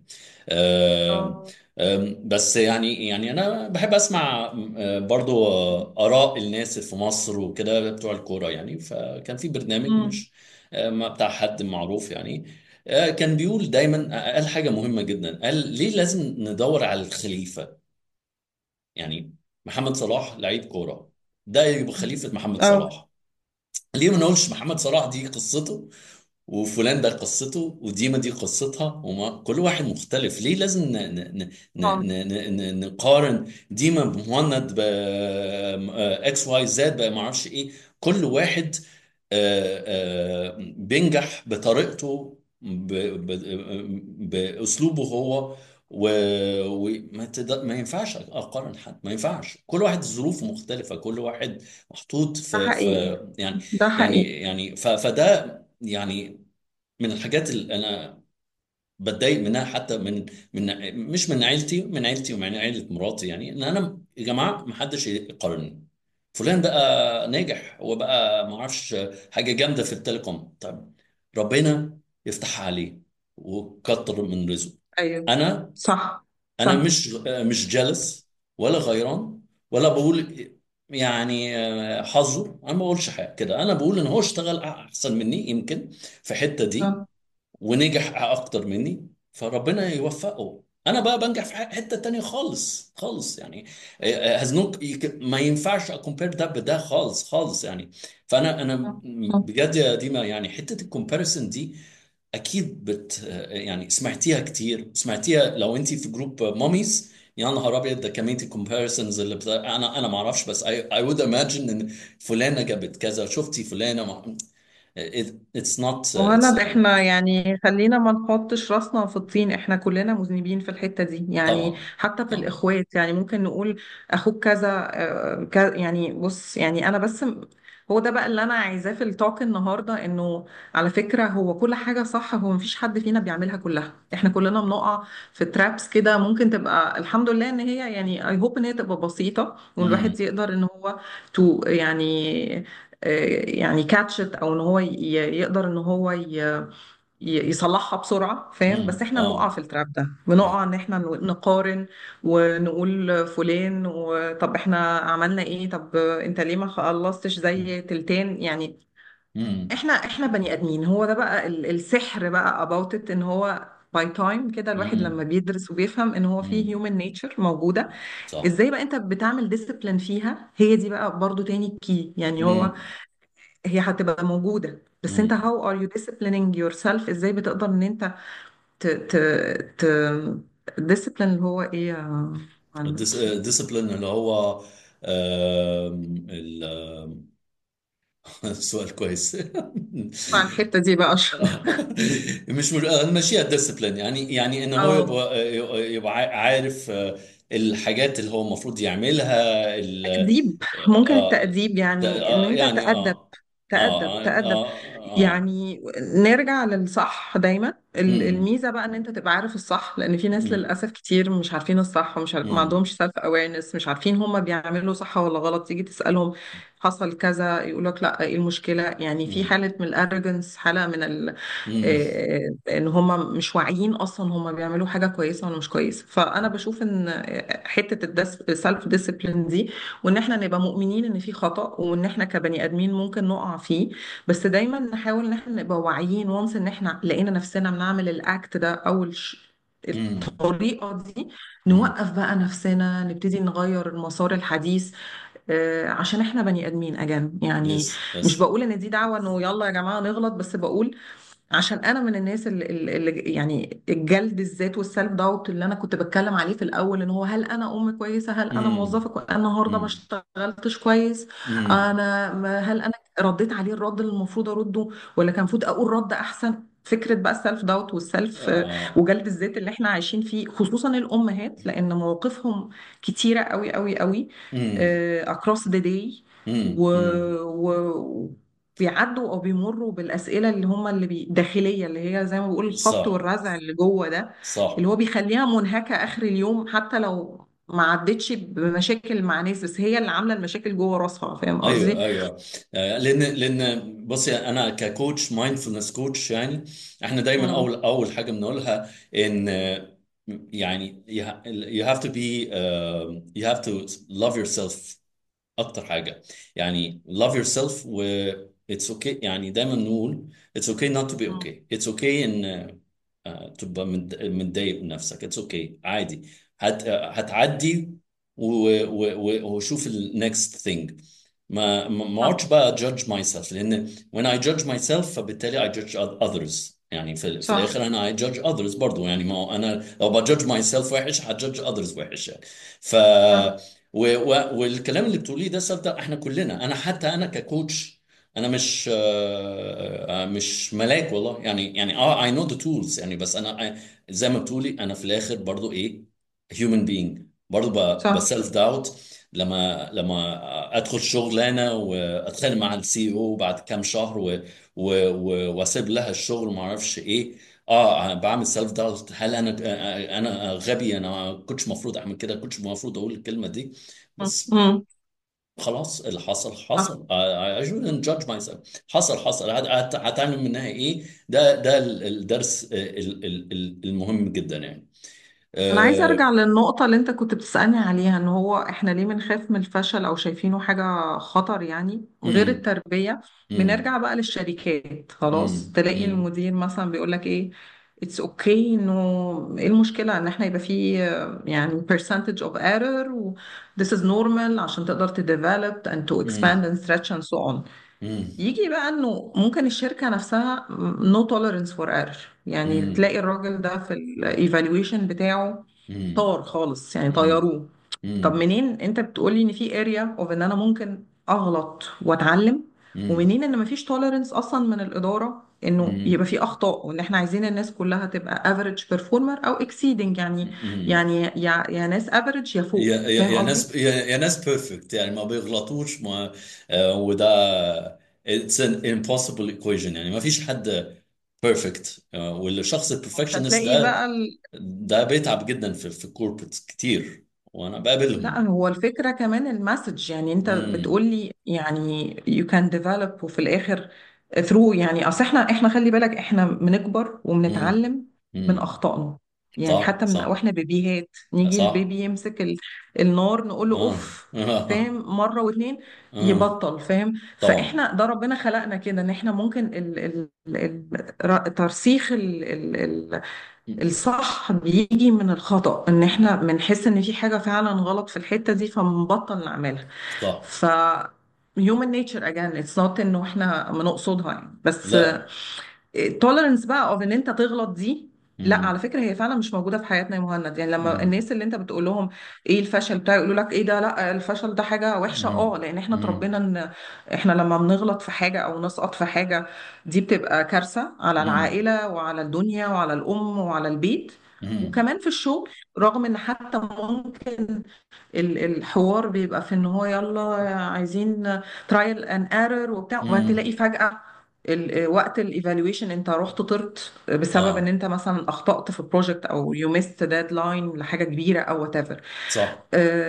آه، اه آم، بس يعني يعني انا بحب اسمع آه، برضو آه، اراء الناس في مصر وكده بتوع الكوره يعني فكان في برنامج امم مش آه، ما بتاع حد معروف يعني آه، كان بيقول دايما آه، قال حاجة مهمة جدا قال ليه لازم ندور على الخليفة يعني محمد صلاح لعيب كورة ده يبقى خليفة محمد اه صلاح ليه ما نقولش محمد صلاح دي قصته وفلان ده قصته وديما دي قصتها وما كل واحد مختلف ليه لازم ن... ن... ن... طبعا ن... ن... ن- نقارن ديما بمهند ب اكس واي زد بقى ما اعرفش ايه كل واحد آه، آه، بينجح بطريقته ب... ب... باسلوبه هو وما تد... ما ينفعش اقارن حد ما ينفعش كل واحد ظروفه مختلفة كل واحد محطوط ده في في حقيقي يعني ده يعني حقيقي يعني ف... فده يعني من الحاجات اللي انا بتضايق منها حتى من من مش من عيلتي من عيلتي ومن عيلة مراتي يعني ان انا يا جماعه ما حدش يقارنني فلان بقى ناجح وبقى ما اعرفش حاجه جامده في التليكوم طب ربنا يفتحها عليه وكتر من رزقه ايوه انا صح انا صح مش مش جالس ولا غيران ولا بقول يعني حظه انا ما بقولش حاجه كده انا بقول ان هو اشتغل احسن مني يمكن في الحته دي اه ونجح اكتر مني فربنا يوفقه انا بقى بنجح في حته تانية خالص خالص يعني هزنوك ما ينفعش اكومبير ده بده خالص خالص يعني فانا انا آه. آه. بجد يا ديما يعني حته الكومباريسون دي اكيد بت يعني سمعتيها كتير سمعتيها لو انت في جروب ماميز يا نهار ابيض ده كميه الكومباريسونز اللي بتا... انا انا ما اعرفش بس I, I would imagine ان فلانه جابت كذا شفتي فلانه ما... it, it's not it's, مهند احنا يعني خلينا ما نحطش راسنا في الطين احنا كلنا مذنبين في الحتة دي يعني طبعا حتى في طبعا الاخوات يعني ممكن نقول اخوك كذا آه، ك- يعني بص يعني انا بس م- هو ده بقى اللي انا عايزاه في التوك النهارده انه على فكرة هو كل حاجة صح هو مفيش حد فينا بيعملها كلها احنا كلنا بنقع في ترابس كده ممكن تبقى الحمد لله ان هي يعني اي هوب ان هي تبقى بسيطة والواحد امم يقدر ان هو تو يعني يعني كاتشت او ان هو ي- يقدر ان هو ي- ي- يصلحها بسرعة فاهم بس امم احنا بنقع اه في التراب ده بنقع ان احنا ن- نقارن ونقول فلان وطب احنا عملنا ايه طب انت ليه ما خلصتش زي تلتين يعني امم احنا احنا بني ادمين هو ده بقى ال- السحر بقى about it ان هو باي تايم كده الواحد لما امم بيدرس وبيفهم ان هو فيه امم هيومن نيتشر موجودة صح ازاي بقى انت بتعمل ديسيبلين فيها هي دي بقى برضو تاني كي يعني هو امم هي هتبقى موجودة بس انت امم how are you disciplining yourself ازاي بتقدر ان انت ت ت ت discipline اللي هو ايه يا معلم الديسيبلين اللي هو آم، ال- آم، سؤال كويس مع الحتة دي بقى اشرح مش مش- نمشيها ديسيبلين يعني يعني ان هو اه يبقى يبقى عارف آه، الحاجات اللي هو المفروض يعملها ال- تأديب ممكن آه، التأديب يعني ان آه، انت يعني تأدب اه تأدب اه تأدب اه اه يعني نرجع للصح دايما ال- امم الميزة بقى ان انت تبقى عارف الصح لان في ناس امم للأسف كتير مش عارفين الصح ومش عارف ما امم عندهمش سيلف اويرنس مش عارفين هما بيعملوا صح ولا غلط تيجي تسألهم حصل كذا يقول لك لا ايه المشكلة يعني في حالة من الارجنس حالة من ال امم آه، ان هما مش واعيين اصلا هما بيعملوا حاجة كويسة ولا مش كويسة فانا بشوف ان حتة السيلف ديسيبلين دي وان احنا نبقى مؤمنين ان في خطأ وان احنا كبني ادمين ممكن نقع فيه بس دايما نحاول ان احنا نبقى واعيين وانس ان احنا لقينا نفسنا بنعمل الاكت ده او الش... امم الطريقة دي امم نوقف بقى نفسنا نبتدي نغير المسار الحديث آه، عشان احنا بني ادمين اجان يعني يس مش يس بقول ان دي دعوة انه يلا يا جماعة نغلط بس بقول عشان انا من الناس اللي, اللي يعني الجلد الذات والسلف داوت اللي انا كنت بتكلم عليه في الاول ان هو هل انا ام كويسه هل انا امم موظفه كويسة؟ انا النهارده ما امم اشتغلتش كويس امم انا ما هل انا رديت عليه الرد اللي المفروض ارده ولا كان المفروض اقول رد احسن فكره بقى السلف داوت والسلف آه، آه. وجلد الذات اللي احنا عايشين فيه خصوصا الامهات لان مواقفهم كتيره قوي قوي قوي امم آه، across the day امم و... امم و... بيعدوا او بيمروا بالاسئله اللي هم اللي بي... داخليه اللي هي زي ما بقول الخبط صح والرزع اللي جوه ده اللي صح هو بيخليها منهكه اخر اليوم حتى لو ما عدتش بمشاكل مع ناس بس هي اللي عامله المشاكل جوه راسها فاهم ايوه قصدي؟ ايوه آه، لان لان بصي انا ككوتش مايندفولنس كوتش يعني احنا دايما مم. اول اول حاجه بنقولها ان آه، يعني you ha- you have to be uh, you have to love yourself اكتر حاجه يعني love yourself و it's okay يعني دايما نقول it's okay not to be مم. okay it's okay ان آه، تبقى متض- متضايق من نفسك it's okay عادي هت هتعدي و- و- و- وشوف ال next thing ما ما ما صح اقعدش بقى judge myself لان when I judge myself فبالتالي I judge others يعني في, في صح الاخر انا I judge others برضو يعني ما هو انا لو بجudge myself وحش هجudge others وحش يعني ف صح و... و... والكلام اللي بتقوليه ده سالفه احنا كلنا انا حتى انا ككوتش انا مش آه، آه، مش ملاك والله يعني يعني اه I know the tools يعني بس انا زي ما بتقولي انا في الاخر برضو ايه human being برضو ب صح self doubt لما لما ادخل شغلانه واتخانق مع السي او بعد كام شهر و و و واسيب لها الشغل وما اعرفش ايه اه بعمل سيلف داوت هل انا انا غبي انا ما كنتش المفروض اعمل كده كنتش المفروض اقول الكلمه دي بس مم. خلاص اللي حصل صح حصل I, I shouldn't judge myself حصل حصل هت- هت- هتعمل منها ايه ده ده ال- الدرس ال- ال- ال- المهم جدا يعني انا عايزه آه ارجع للنقطه اللي انت كنت بتسالني عليها ان هو احنا ليه بنخاف من الفشل او شايفينه حاجه خطر يعني غير امم التربيه امم بنرجع بقى للشركات خلاص امم تلاقي امم المدير مثلا بيقول لك ايه it's okay انه ايه المشكله ان احنا يبقى في آه، يعني percentage of error و this is normal عشان تقدر تdevelop and to expand and stretch and so on يجي بقى انه ممكن الشركة نفسها no tolerance for error يعني امم تلاقي الراجل ده في الايفالويشن بتاعه امم طار خالص يعني امم طيروه طب امم منين انت بتقولي ان في اريا اوف ان انا ممكن اغلط واتعلم امم ومنين ان مفيش tolerance اصلا من الاداره انه امم يبقى في اخطاء وان احنا عايزين الناس كلها تبقى average performer او exceeding يعني امم يعني يا يا ناس average يا يا فوق يا فاهم يا قصدي؟ ناس يا, يا ناس بيرفكت يعني ما بيغلطوش ما آه، وده it's an impossible equation يعني ما فيش حد بيرفكت والشخص مش البرفكشنست هتلاقي ده بقى ده بيتعب جدا في في الكوربريت كتير وانا لا بقابلهم هو الفكرة كمان المسج يعني انت امم بتقولي يعني you can develop وفي الاخر through يعني اصل احنا احنا خلي بالك احنا بنكبر امم وبنتعلم من امم اخطائنا يعني صح حتى من صح واحنا بيبيهات نيجي صح البيبي يمسك ال... النار نقول له اه اوف فاهم مرة واتنين اه يبطل فاهم طبعا فاحنا ده ربنا خلقنا كده ان احنا ممكن ال... ال... ال... ال... ترسيخ ال... ال... الصح بيجي من الخطأ ان احنا بنحس ان في حاجة فعلا غلط في الحتة دي فبنبطل نعملها صح ف human nature again it's not انه احنا بنقصدها يعني بس لا التوليرنس بقى او ان انت تغلط دي لا على امم فكره هي فعلا مش موجوده في حياتنا يا مهند يعني لما امم الناس اللي انت بتقول لهم ايه الفشل بتاعي يقولوا لك ايه ده لا الفشل ده حاجه وحشه اه امم لان احنا امم اتربينا ان احنا لما بنغلط في حاجه او نسقط في حاجه دي بتبقى كارثه على امم العائله وعلى الدنيا وعلى الام وعلى البيت امم وكمان في الشغل رغم ان حتى ممكن ال- الحوار بيبقى في ان هو يلا عايزين ترايل ان ايرور وبتاع وبعدين تلاقي فجأة ال- وقت الايفالويشن انت رحت طرت بسبب ان اه انت مثلا اخطأت في بروجكت او يو ميست ديدلاين لحاجة كبيرة او وات ايفر صح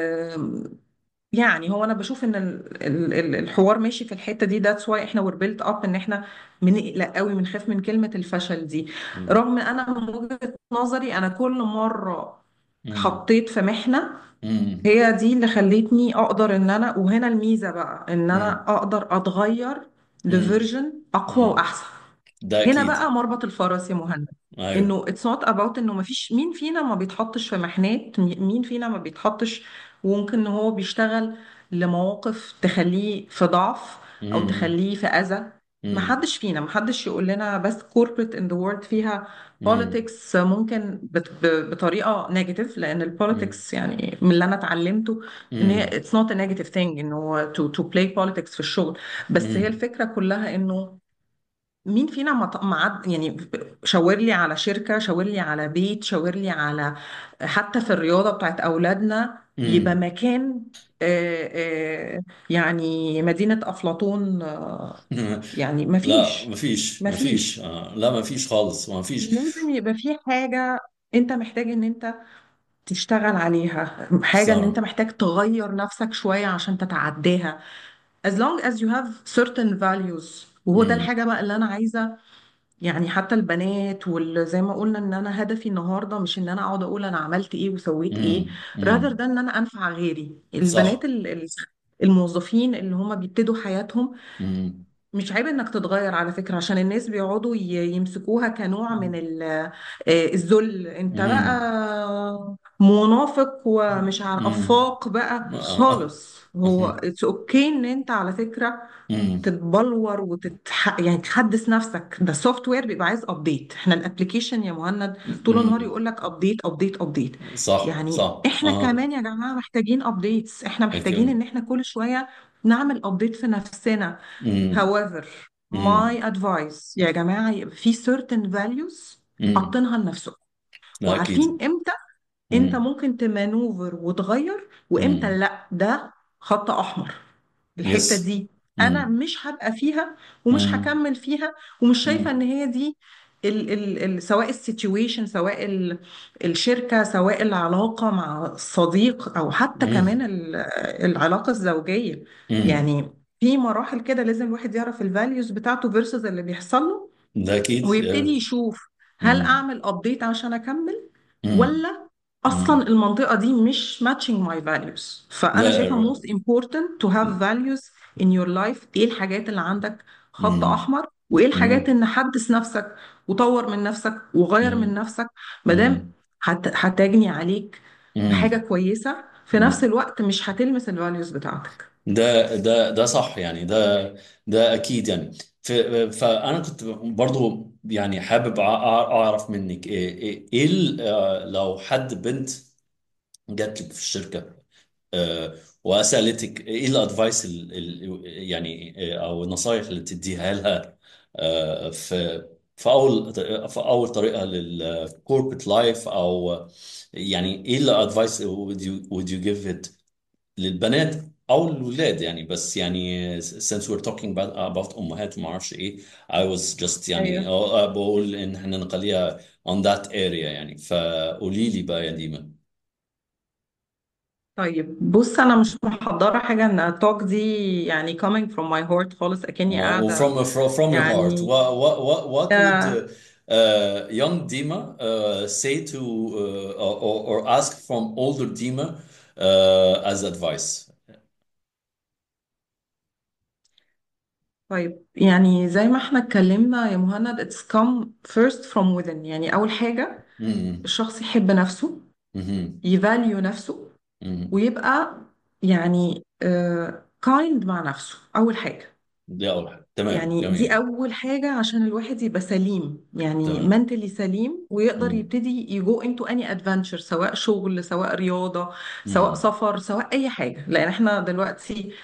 يعني هو انا بشوف ان ال- ال- ال- الحوار ماشي في الحتة دي that's why احنا we're built up ان احنا بنقلق قوي بنخاف من كلمة الفشل دي امم رغم انا من وجهة نظري انا كل مرة امم حطيت في محنة امم هي دي اللي خلتني اقدر ان انا وهنا الميزه بقى ان امم انا اقدر اتغير امم لفيرجن اقوى امم واحسن ده هنا بقى اكيد مربط الفرس يا مهند ايوه انه اتس نوت اباوت انه مفيش مين فينا ما بيتحطش في محنات مي- مين فينا ما بيتحطش وممكن ان هو بيشتغل لمواقف تخليه في ضعف او امم تخليه في اذى امم محدش فينا محدش يقول لنا بس corporate in the world فيها امم politics ممكن بت- ب- بطريقة نيجاتيف لأن امم البوليتكس يعني من اللي أنا اتعلمته إن هي امم it's not a negative thing إنه to to play politics في الشغل بس هي امم الفكرة كلها إنه مين فينا ما ط- ما عد يعني شاور لي على شركة شاور لي على بيت شاور لي على حتى في الرياضة بتاعت أولادنا يبقى امم مكان آه، آه، يعني مدينة أفلاطون آه، يعني لا مفيش مفيش مفيش مفيش آه. لا مفيش خالص مفيش لازم يبقى في حاجة أنت محتاج إن أنت تشتغل عليها حاجة إن أنت صح محتاج تغير نفسك شوية عشان تتعداها as long as you have certain values وهو ده امم الحاجة بقى اللي أنا عايزة يعني حتى البنات وزي ما قلنا ان انا هدفي النهارده مش ان انا اقعد اقول انا عملت ايه وسويت ايه امم rather امم ده ان انا انفع غيري البنات صح ال- ال- الموظفين اللي هم بيبتدوا حياتهم امم مش عيب انك تتغير على فكرة عشان الناس بيقعدوا ي- يمسكوها كنوع من ال- آه، الذل انت امم بقى منافق ومش عارف امم افاق بقى خالص هو اتس اوكي ان انت على فكرة امم تتبلور وتتح... يعني تحدث نفسك ده السوفت وير بيبقى عايز ابديت احنا الابلكيشن يا مهند طول النهار امم يقول لك ابديت ابديت ابديت صح يعني صح احنا اه كمان يا جماعة محتاجين ابديتس احنا محتاجين ان اوكي احنا كل شوية نعمل ابديت في نفسنا امم however my امم advice يا جماعة يبقى في certain values امم حاطينها لنفسكم وعارفين اكيد امتى انت امم ممكن تمانوفر وتغير وامتى امم لا ده خط احمر الحتة يس دي انا امم مش هبقى فيها ومش امم هكمل فيها ومش شايفة ان امم هي دي ال ال ال سواء السيتويشن سواء ال الشركة سواء العلاقة مع الصديق او حتى كمان ال- العلاقة الزوجية امم يعني في مراحل كده لازم الواحد يعرف الفاليوز بتاعته فيرسز اللي بيحصل له ده اكيد ويبتدي يشوف هل امم اعمل ابديت عشان اكمل امم ولا اصلا المنطقه دي مش matching my values فانا شايفه most لا important to have values in your life ايه الحاجات اللي عندك خط امم احمر وايه الحاجات امم ان حدث نفسك وطور من نفسك وغير من امم نفسك مادام امم هت- هتجني عليك بحاجه امم كويسه في نفس الوقت مش هتلمس الفاليوز بتاعتك ده ده ده صح يعني ده ده اكيد يعني ف- فانا كنت برضو يعني حابب أع- اعرف منك ايه ايه إيه ال- آه، لو حد بنت جات لك في الشركه آه، وسالتك ايه الادفايس ال- ال- يعني آه، او النصايح اللي تديها لها آه، في في اول في اول طريقه للكوربريت لايف او يعني ايه الادفايس would you would you give it للبنات او الولاد يعني بس يعني since we're talking about, about امهات وما اعرفش ايه I was just يعني ايوه آه، بقول ان احنا نخليها on that area يعني فقولي لي بقى يا ديما طيب بص انا مش محضره حاجه ان التوك دي يعني coming from my heart خالص اكني و قاعده from from from your heart يعني what what what, what would آه، uh, uh, young Dima uh, say to uh, or, or ask from older Dima uh, as advice طيب يعني زي ما احنا اتكلمنا يا مهند it's come first from within يعني اول حاجه mm الشخص يحب نفسه -hmm. يفاليو نفسه Mm ويبقى يعني آه kind مع نفسه اول حاجه دي أول حاجة تمام يعني دي جميل أول حاجة عشان الواحد يبقى سليم يعني تمام mentally سليم ويقدر مم. يبتدي يجو into any adventure سواء شغل سواء رياضة سواء مم. سفر سواء أي حاجة لأن احنا دلوقتي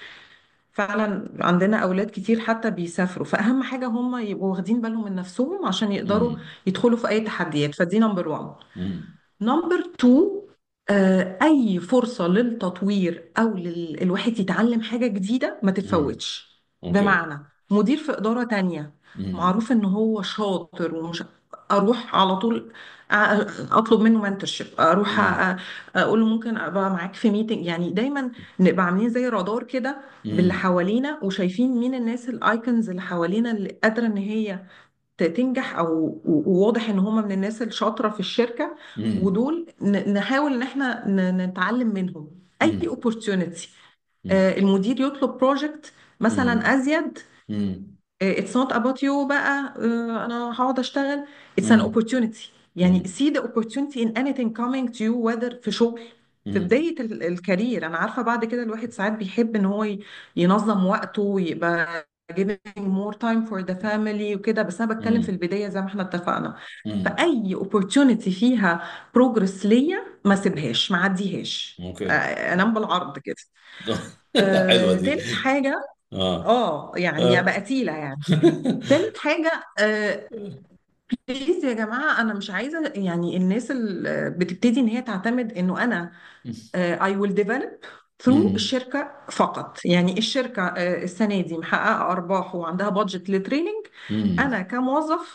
فعلا عندنا أولاد كتير حتى بيسافروا فأهم حاجة هم يبقوا واخدين بالهم من نفسهم عشان يقدروا مم. يدخلوا في أي تحديات فدي نمبر 1 مم. نمبر 2 آه، أي فرصة للتطوير أو لل- الواحد يتعلم حاجة جديدة ما مم. تتفوتش اوكي بمعنى مدير في إدارة تانية مم. معروف إن هو شاطر ومش أروح على طول أ- أطلب منه منتورشيب أروح مم. أ- أقول له ممكن أبقى معاك في ميتنج يعني دايما نبقى عاملين زي رادار كده باللي مم. حوالينا وشايفين مين الناس الايكونز اللي حوالينا اللي قادرة إن هي ت- تنجح او وواضح ان هم من الناس الشاطره في الشركه مم. ودول ن- نحاول ان احنا ن- نتعلم منهم اي مم. opportunity مم. آه، المدير يطلب بروجكت مثلا مم. ازيد مم. آه، it's not about you بقى آه، انا هقعد اشتغل it's an مم. opportunity يعني مم. see the opportunity in anything coming to you whether في شغل في مم. بداية ال- الكارير أنا عارفة بعد كده الواحد ساعات بيحب إن هو ي- ينظم وقته ويبقى giving more time for the family وكده بس أنا بتكلم في مم. البداية زي ما احنا اتفقنا مم. فأي opportunity فيها progress ليا ما سيبهاش ما عديهاش آه، اوكي أنام بالعرض كده حلوة آه، دي تالت حاجة اه اه يعني آه. ابقى تقيلة يعني تالت حاجة آه، بليز يا جماعة أنا مش عايزة يعني الناس اللي بتبتدي إن هي تعتمد إنه أنا آه، I will develop through مم. الشركة فقط يعني الشركة آه، السنة دي محققة أرباح وعندها بادجت للتريننج مم. أنا كموظف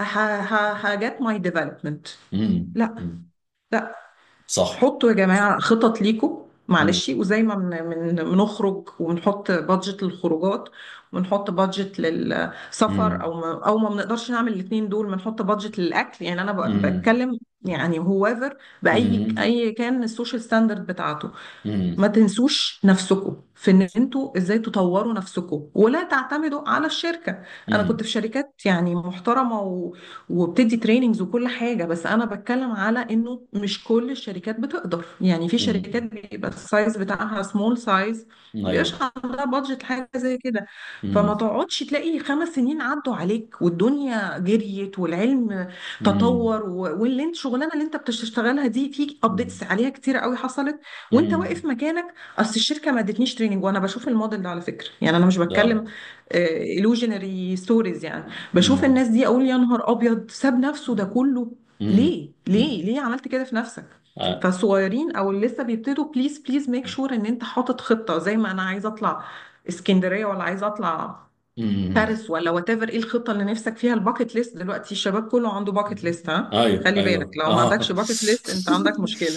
هجت ماي ديفلوبمنت مم. لا مم. لا صح حطوا يا جماعة خطط ليكم مم. معلش وزي ما من من بنخرج وبنحط بادجت للخروجات ونحط بادجت للسفر امم او ما او ما بنقدرش نعمل الاثنين دول بنحط بادجت للاكل يعني انا ب- امم بتكلم يعني هوافر باي امم اي كان السوشيال ستاندرد بتاعته ما امم تنسوش نفسكم في ان انتوا ازاي تطوروا نفسكم ولا تعتمدوا على الشركة انا كنت في شركات يعني محترمة و... وبتدي تريننجز وكل حاجة بس انا بتكلم على انه مش كل الشركات بتقدر يعني في شركات امم بيبقى السايز بتاعها سمول سايز مبيبقاش ايوه عندها بادجت حاجة زي كده فما امم تقعدش تلاقي خمس سنين عدوا عليك والدنيا جريت والعلم امم تطور و... واللي انت شغلانة اللي انت بتشتغلها دي في ابديتس عليها كتير قوي حصلت وانت واقف امم مكانك اصل الشركه ما ادتنيش تريننج وانا بشوف الموديل ده على فكره يعني انا مش بتكلم اه illusionary ستوريز يعني بشوف امم الناس دي اقول يا نهار ابيض ساب نفسه ده كله امم ليه ليه ليه عملت كده في نفسك امم فالصغيرين او اللي لسه بيبتدوا بليز بليز ميك شور ان انت حاطط خطه زي ما انا عايزه اطلع اسكندريه ولا عايزه اطلع باريس ولا وات ايفر ايه الخطه اللي نفسك فيها الباكت ليست دلوقتي الشباب كله عنده باكت ليست ها ايوه خلي بالك ايوه لو ما عندكش اه باكت ليست انت عندك مشكله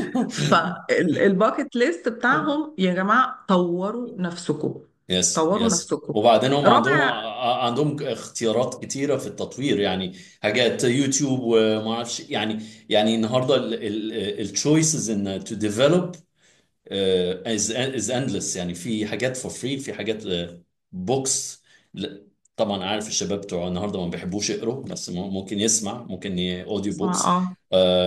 فالباكت ليست بتاعهم يا جماعة طوروا نفسكم يس طوروا يس نفسكم وبعدين هم عندهم رابع ع- عندهم اختيارات كتيرة في التطوير يعني حاجات يوتيوب وما اعرفش يعني يعني النهارده التشويسز ان تو ديفلوب از از اندلس يعني في حاجات فور فري في حاجات بوكس طبعا عارف الشباب بتوع النهارده ما بيحبوش يقروا بس م- ممكن يسمع ممكن اوديو اسمع بوكس اه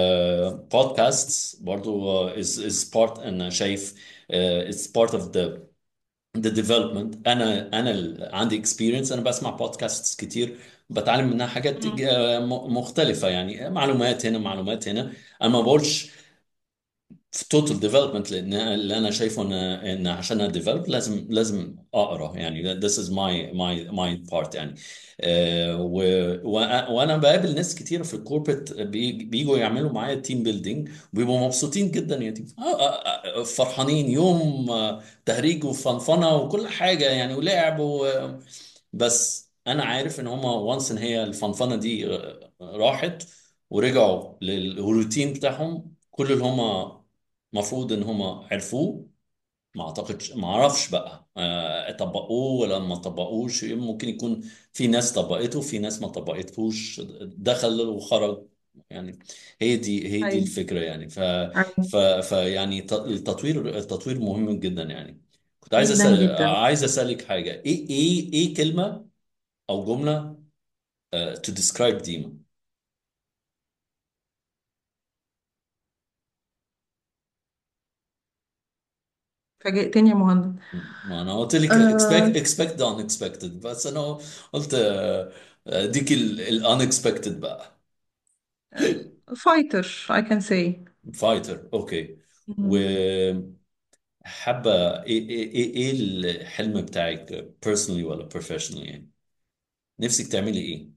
بودكاست برضو از از بارت انا شايف اتس بارت اوف ذا the development انا انا ال- عندي experience انا بسمع بودكاست كتير بتعلم منها حاجات مم. إيج- م- مختلفة يعني معلومات هنا معلومات هنا انا ما بقولش في توتال ديفلوبمنت لان اللي انا شايفه ان ان عشان اديفلوب لازم لازم اقرا يعني this is my my my part يعني آه، و وأ- وانا بقابل ناس كتير في الكوربريت بيجوا يعملوا معايا تيم بيلدينج وبيبقوا مبسوطين جدا يا تيم آه، آه، آه، فرحانين يوم آه، تهريج وفنفنه وكل حاجه يعني ولعب و- بس انا عارف ان هما وانس ان هي الفنفنه دي آه، راحت ورجعوا للروتين بتاعهم كل اللي هما المفروض ان هم عرفوه ما اعتقدش ما اعرفش بقى آه، طبقوه ولا ما طبقوش ممكن يكون في ناس طبقته في ناس ما طبقتهوش دخل وخرج يعني هي دي هي دي ايوه الفكرة يعني ف ايوه ف ف يعني ت- التطوير التطوير مهم جدا يعني كنت عايز جدا اسال جدا عايز اسالك حاجة ايه ايه ايه كلمة او جملة uh, to describe ديما فاجئتني يا مهند ما انا قلت لك آه expect expect the unexpected بس انا قلت آه، آه، اديك ال unexpected بقى فايتر I can say فايتر اوكي مم. وحابه ايه ايه ايه إيه الحلم بتاعك personally ولا professionally يعني نفسك تعملي ايه؟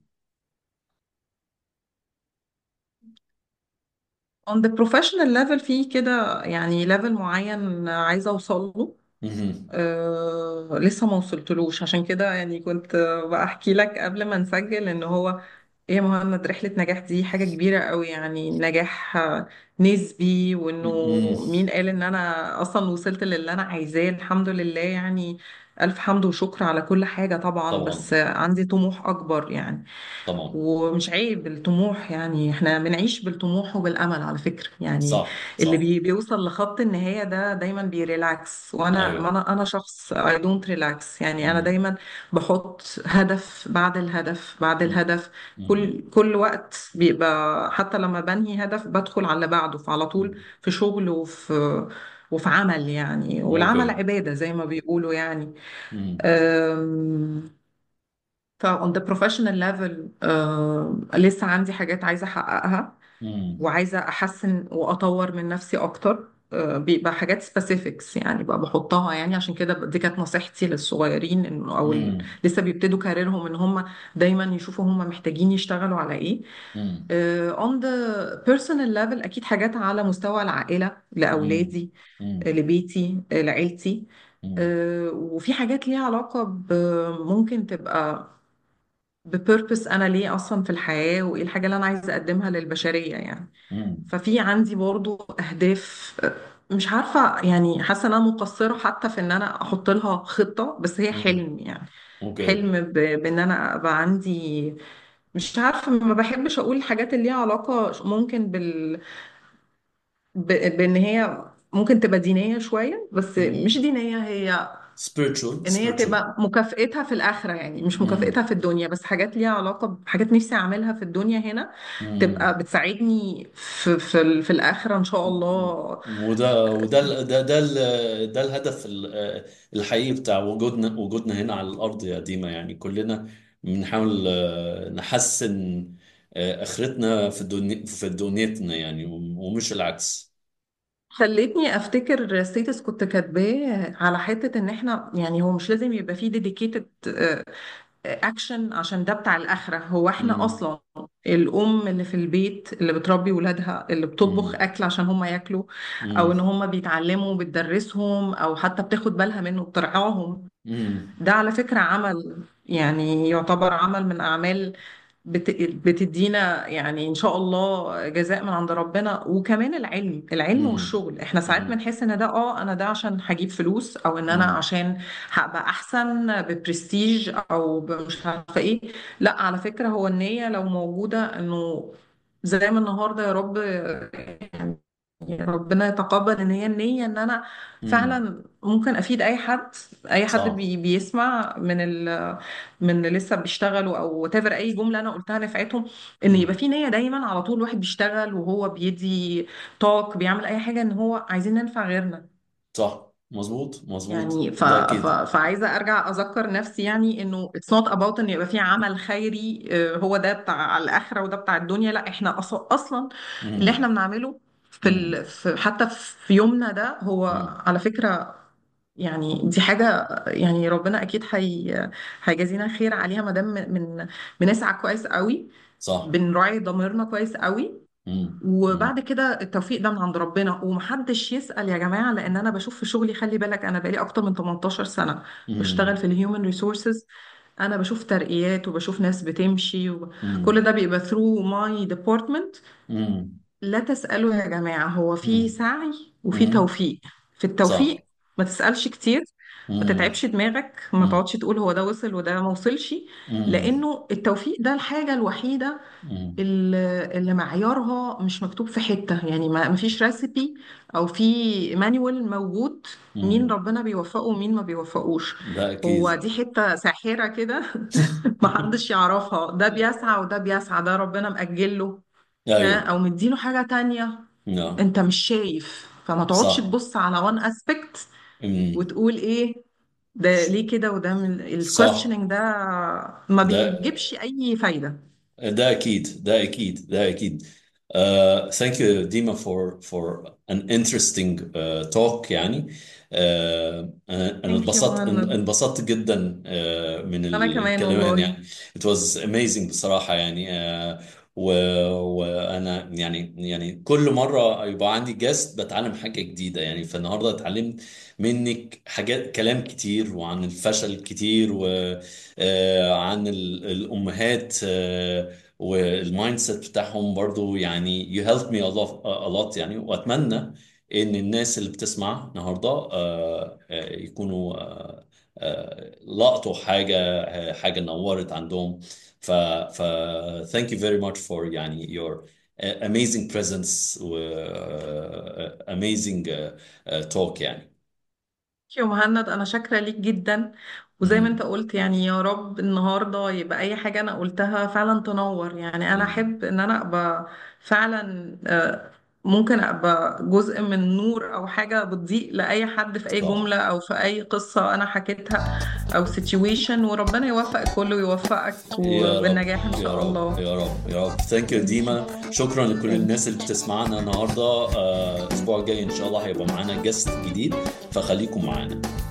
on the professional level في كده يعني level معين عايزة اوصل له مهم. آه لسه ما وصلتلوش عشان كده يعني كنت بحكي لك قبل ما نسجل ان هو ايه يا مهند رحلة نجاح دي حاجة كبيرة قوي يعني نجاح آه، نسبي وانه مم. مين قال ان انا اصلا وصلت للي انا عايزاه الحمد لله يعني الف حمد وشكر على كل حاجة طبعا بس طبعا عندي طموح اكبر يعني طبعا ومش عيب الطموح يعني احنا بنعيش بالطموح وبالامل على فكره يعني صح اللي صح بي بيوصل لخط النهايه ده دايما بيريلاكس وانا ما ايوه انا انا شخص I don't relax يعني انا مم. دايما بحط هدف بعد الهدف بعد مم. الهدف مم. كل كل وقت بيبقى حتى لما بنهي هدف بدخل على اللي بعده فعلى طول مم. في شغل وفي وفي عمل يعني والعمل اوكي عباده زي ما بيقولوا يعني مم. أم، ف on the professional level آه لسه عندي حاجات عايزة أحققها مم. وعايزة أحسن وأطور من نفسي أكتر آه بيبقى حاجات specifics يعني بقى بحطها يعني عشان كده دي كانت نصيحتي للصغيرين إنه أو ال- مم. لسه بيبتدوا كاريرهم إن هم دايما يشوفوا هم محتاجين يشتغلوا على إيه مم. آه on the personal level أكيد حاجات على مستوى العائلة مم. لأولادي آه، مم. لبيتي آه، لعيلتي مم. آه، وفي حاجات ليها علاقة ب- ممكن تبقى ببيربس انا ليه اصلا في الحياة وايه الحاجة اللي انا عايزة اقدمها للبشرية يعني مم. ففي عندي برضو اهداف آه، مش عارفة يعني حاسة ان انا مقصرة حتى في ان انا احط لها خطة بس هي مم. حلم يعني اوكي حلم ب... بان انا ابقى عندي مش عارفة ما بحبش اقول الحاجات اللي ليها علاقة ممكن بال ب... بان هي ممكن تبقى دينية شوية بس مش مم. دينية هي spiritual ان هي spiritual تبقى مكافئتها في الاخره يعني مش مكافئتها مم. في الدنيا بس حاجات ليها علاقه بحاجات نفسي اعملها في الدنيا هنا مم. تبقى بتساعدني في في, ال- في الاخره ان شاء الله وده وده ال- ده ده ال- ده الهدف ال- الحقيقي بتاع وجودنا وجودنا هنا على الأرض يا ديما يعني كلنا بنحاول آه، نحسن آه، آخرتنا في الدنيا في دنيتنا يعني ومش العكس خلتني افتكر ستيتس كنت كاتباه على حته ان احنا يعني هو مش لازم يبقى فيه ديديكيتد اكشن عشان ده بتاع الاخره هو احنا مم. اصلا الام اللي في البيت اللي بتربي ولادها اللي بتطبخ مم. اكل عشان هم ياكلوا او مم. ان هم بيتعلموا بتدرسهم او حتى بتاخد بالها منه بترعاهم مم. ده على فكرة عمل يعني يعتبر عمل من أعمال بت- بتدينا يعني إن شاء الله جزاء من عند ربنا وكمان العلم العلم مم. والشغل إحنا ساعات مم. بنحس إن ده آه أنا ده عشان هجيب فلوس أو إن أنا مم. عشان هبقى أحسن ببرستيج أو مش عارفة إيه لا على فكرة هو النية لو موجودة إنه زي ما النهاردة يا رب يعني ربنا يتقبل ان هي النية ان انا مم. فعلا ممكن افيد اي حد اي حد صح بي بيسمع من ال من اللي لسه بيشتغلوا او whatever اي جملة انا قلتها نفعتهم ان يبقى مم. في نية دايما على طول الواحد بيشتغل وهو بيدي توك بيعمل اي حاجة ان هو عايزين ننفع غيرنا صح مظبوط مظبوط يعني ف... ده ف... أكيد فعايزة ارجع اذكر نفسي يعني انه it's not about ان يبقى في عمل خيري آه، هو ده بتاع الاخرة وده بتاع الدنيا لا احنا أص... اصلا اللي احنا مم. بنعمله في, مم. ال... في حتى في يومنا ده هو مم. على فكرة يعني دي حاجة يعني ربنا أكيد هي... هيجازينا خير عليها ما دام من بنسعى كويس قوي صح بنراعي ضميرنا كويس قوي مم. مم. وبعد كده التوفيق ده من عند ربنا ومحدش يسأل يا جماعة لأن أنا بشوف في شغلي خلي بالك أنا بقالي أكتر من 18 سنة بشتغل مم. في الهيومن ريسورسز أنا بشوف ترقيات وبشوف ناس بتمشي وكل مم. ده بيبقى through my department مم. لا تسألوا يا جماعة هو في مم. سعي وفي مم. توفيق في صح التوفيق ما تسألش كتير ما مم. تتعبش دماغك ما مم. تقعدش تقول هو ده وصل وده ما وصلش مم. لأنه التوفيق ده الحاجة الوحيدة مم. اللي اللي معيارها مش مكتوب في حتة يعني ما مفيش ريسيبي أو في مانيوال موجود مين مم. ربنا بيوفقه ومين ما بيوفقوش ده هو أكيد دي حتة ساحرة كده محدش يعرفها ده بيسعى وده بيسعى ده ربنا مأجله ها أيوه او مديله حاجة تانية نعم انت مش شايف فما تقعدش صح تبص على وان اسبكت مم. وتقول ايه ده ليه كده وده من صح الكويشننج ده ما ده بيجيبش اي فايدة ده أكيد ده أكيد ده أكيد uh, thank you Dima for for an interesting uh, talk يعني uh, أنا ثانك يو انبسطت مهند انبسطت جدا uh, من انا كمان الكلام والله يعني it was amazing بصراحة يعني uh, و... وأنا يعني يعني كل مرة يبقى عندي جاست بتعلم حاجة جديدة يعني فالنهاردة اتعلمت منك حاجات كلام كتير وعن الفشل كتير وعن الأمهات آه، والمايند سيت بتاعهم برضو يعني you helped me a lot, a lot يعني واتمنى ان الناس اللي بتسمع النهارده آه، آه، يكونوا آه، آه، لقطوا حاجه آه، حاجه نورت عندهم ف ف thank you very much for يعني your uh, amazing presence و uh, amazing uh, uh, talk يعني يا مهند انا شاكره ليك جدا وزي ما انت مم. قلت يعني يا رب النهارده يبقى اي حاجه انا قلتها فعلا تنور يعني انا مم. احب ان انا ابقى فعلا آه، ممكن ابقى جزء من نور او حاجه بتضيء لاي حد في اي صح جمله او في اي قصه انا حكيتها او سيتويشن وربنا يوفق الكل ويوفقك يا رب وبالنجاح ان يا شاء رب الله يا رب يا رب ثانك يو Thank ديما you. شكرا لكل Thank الناس اللي بتسمعنا النهارده آه، الاسبوع الجاي ان شاء الله هيبقى معانا جست جديد فخليكم معانا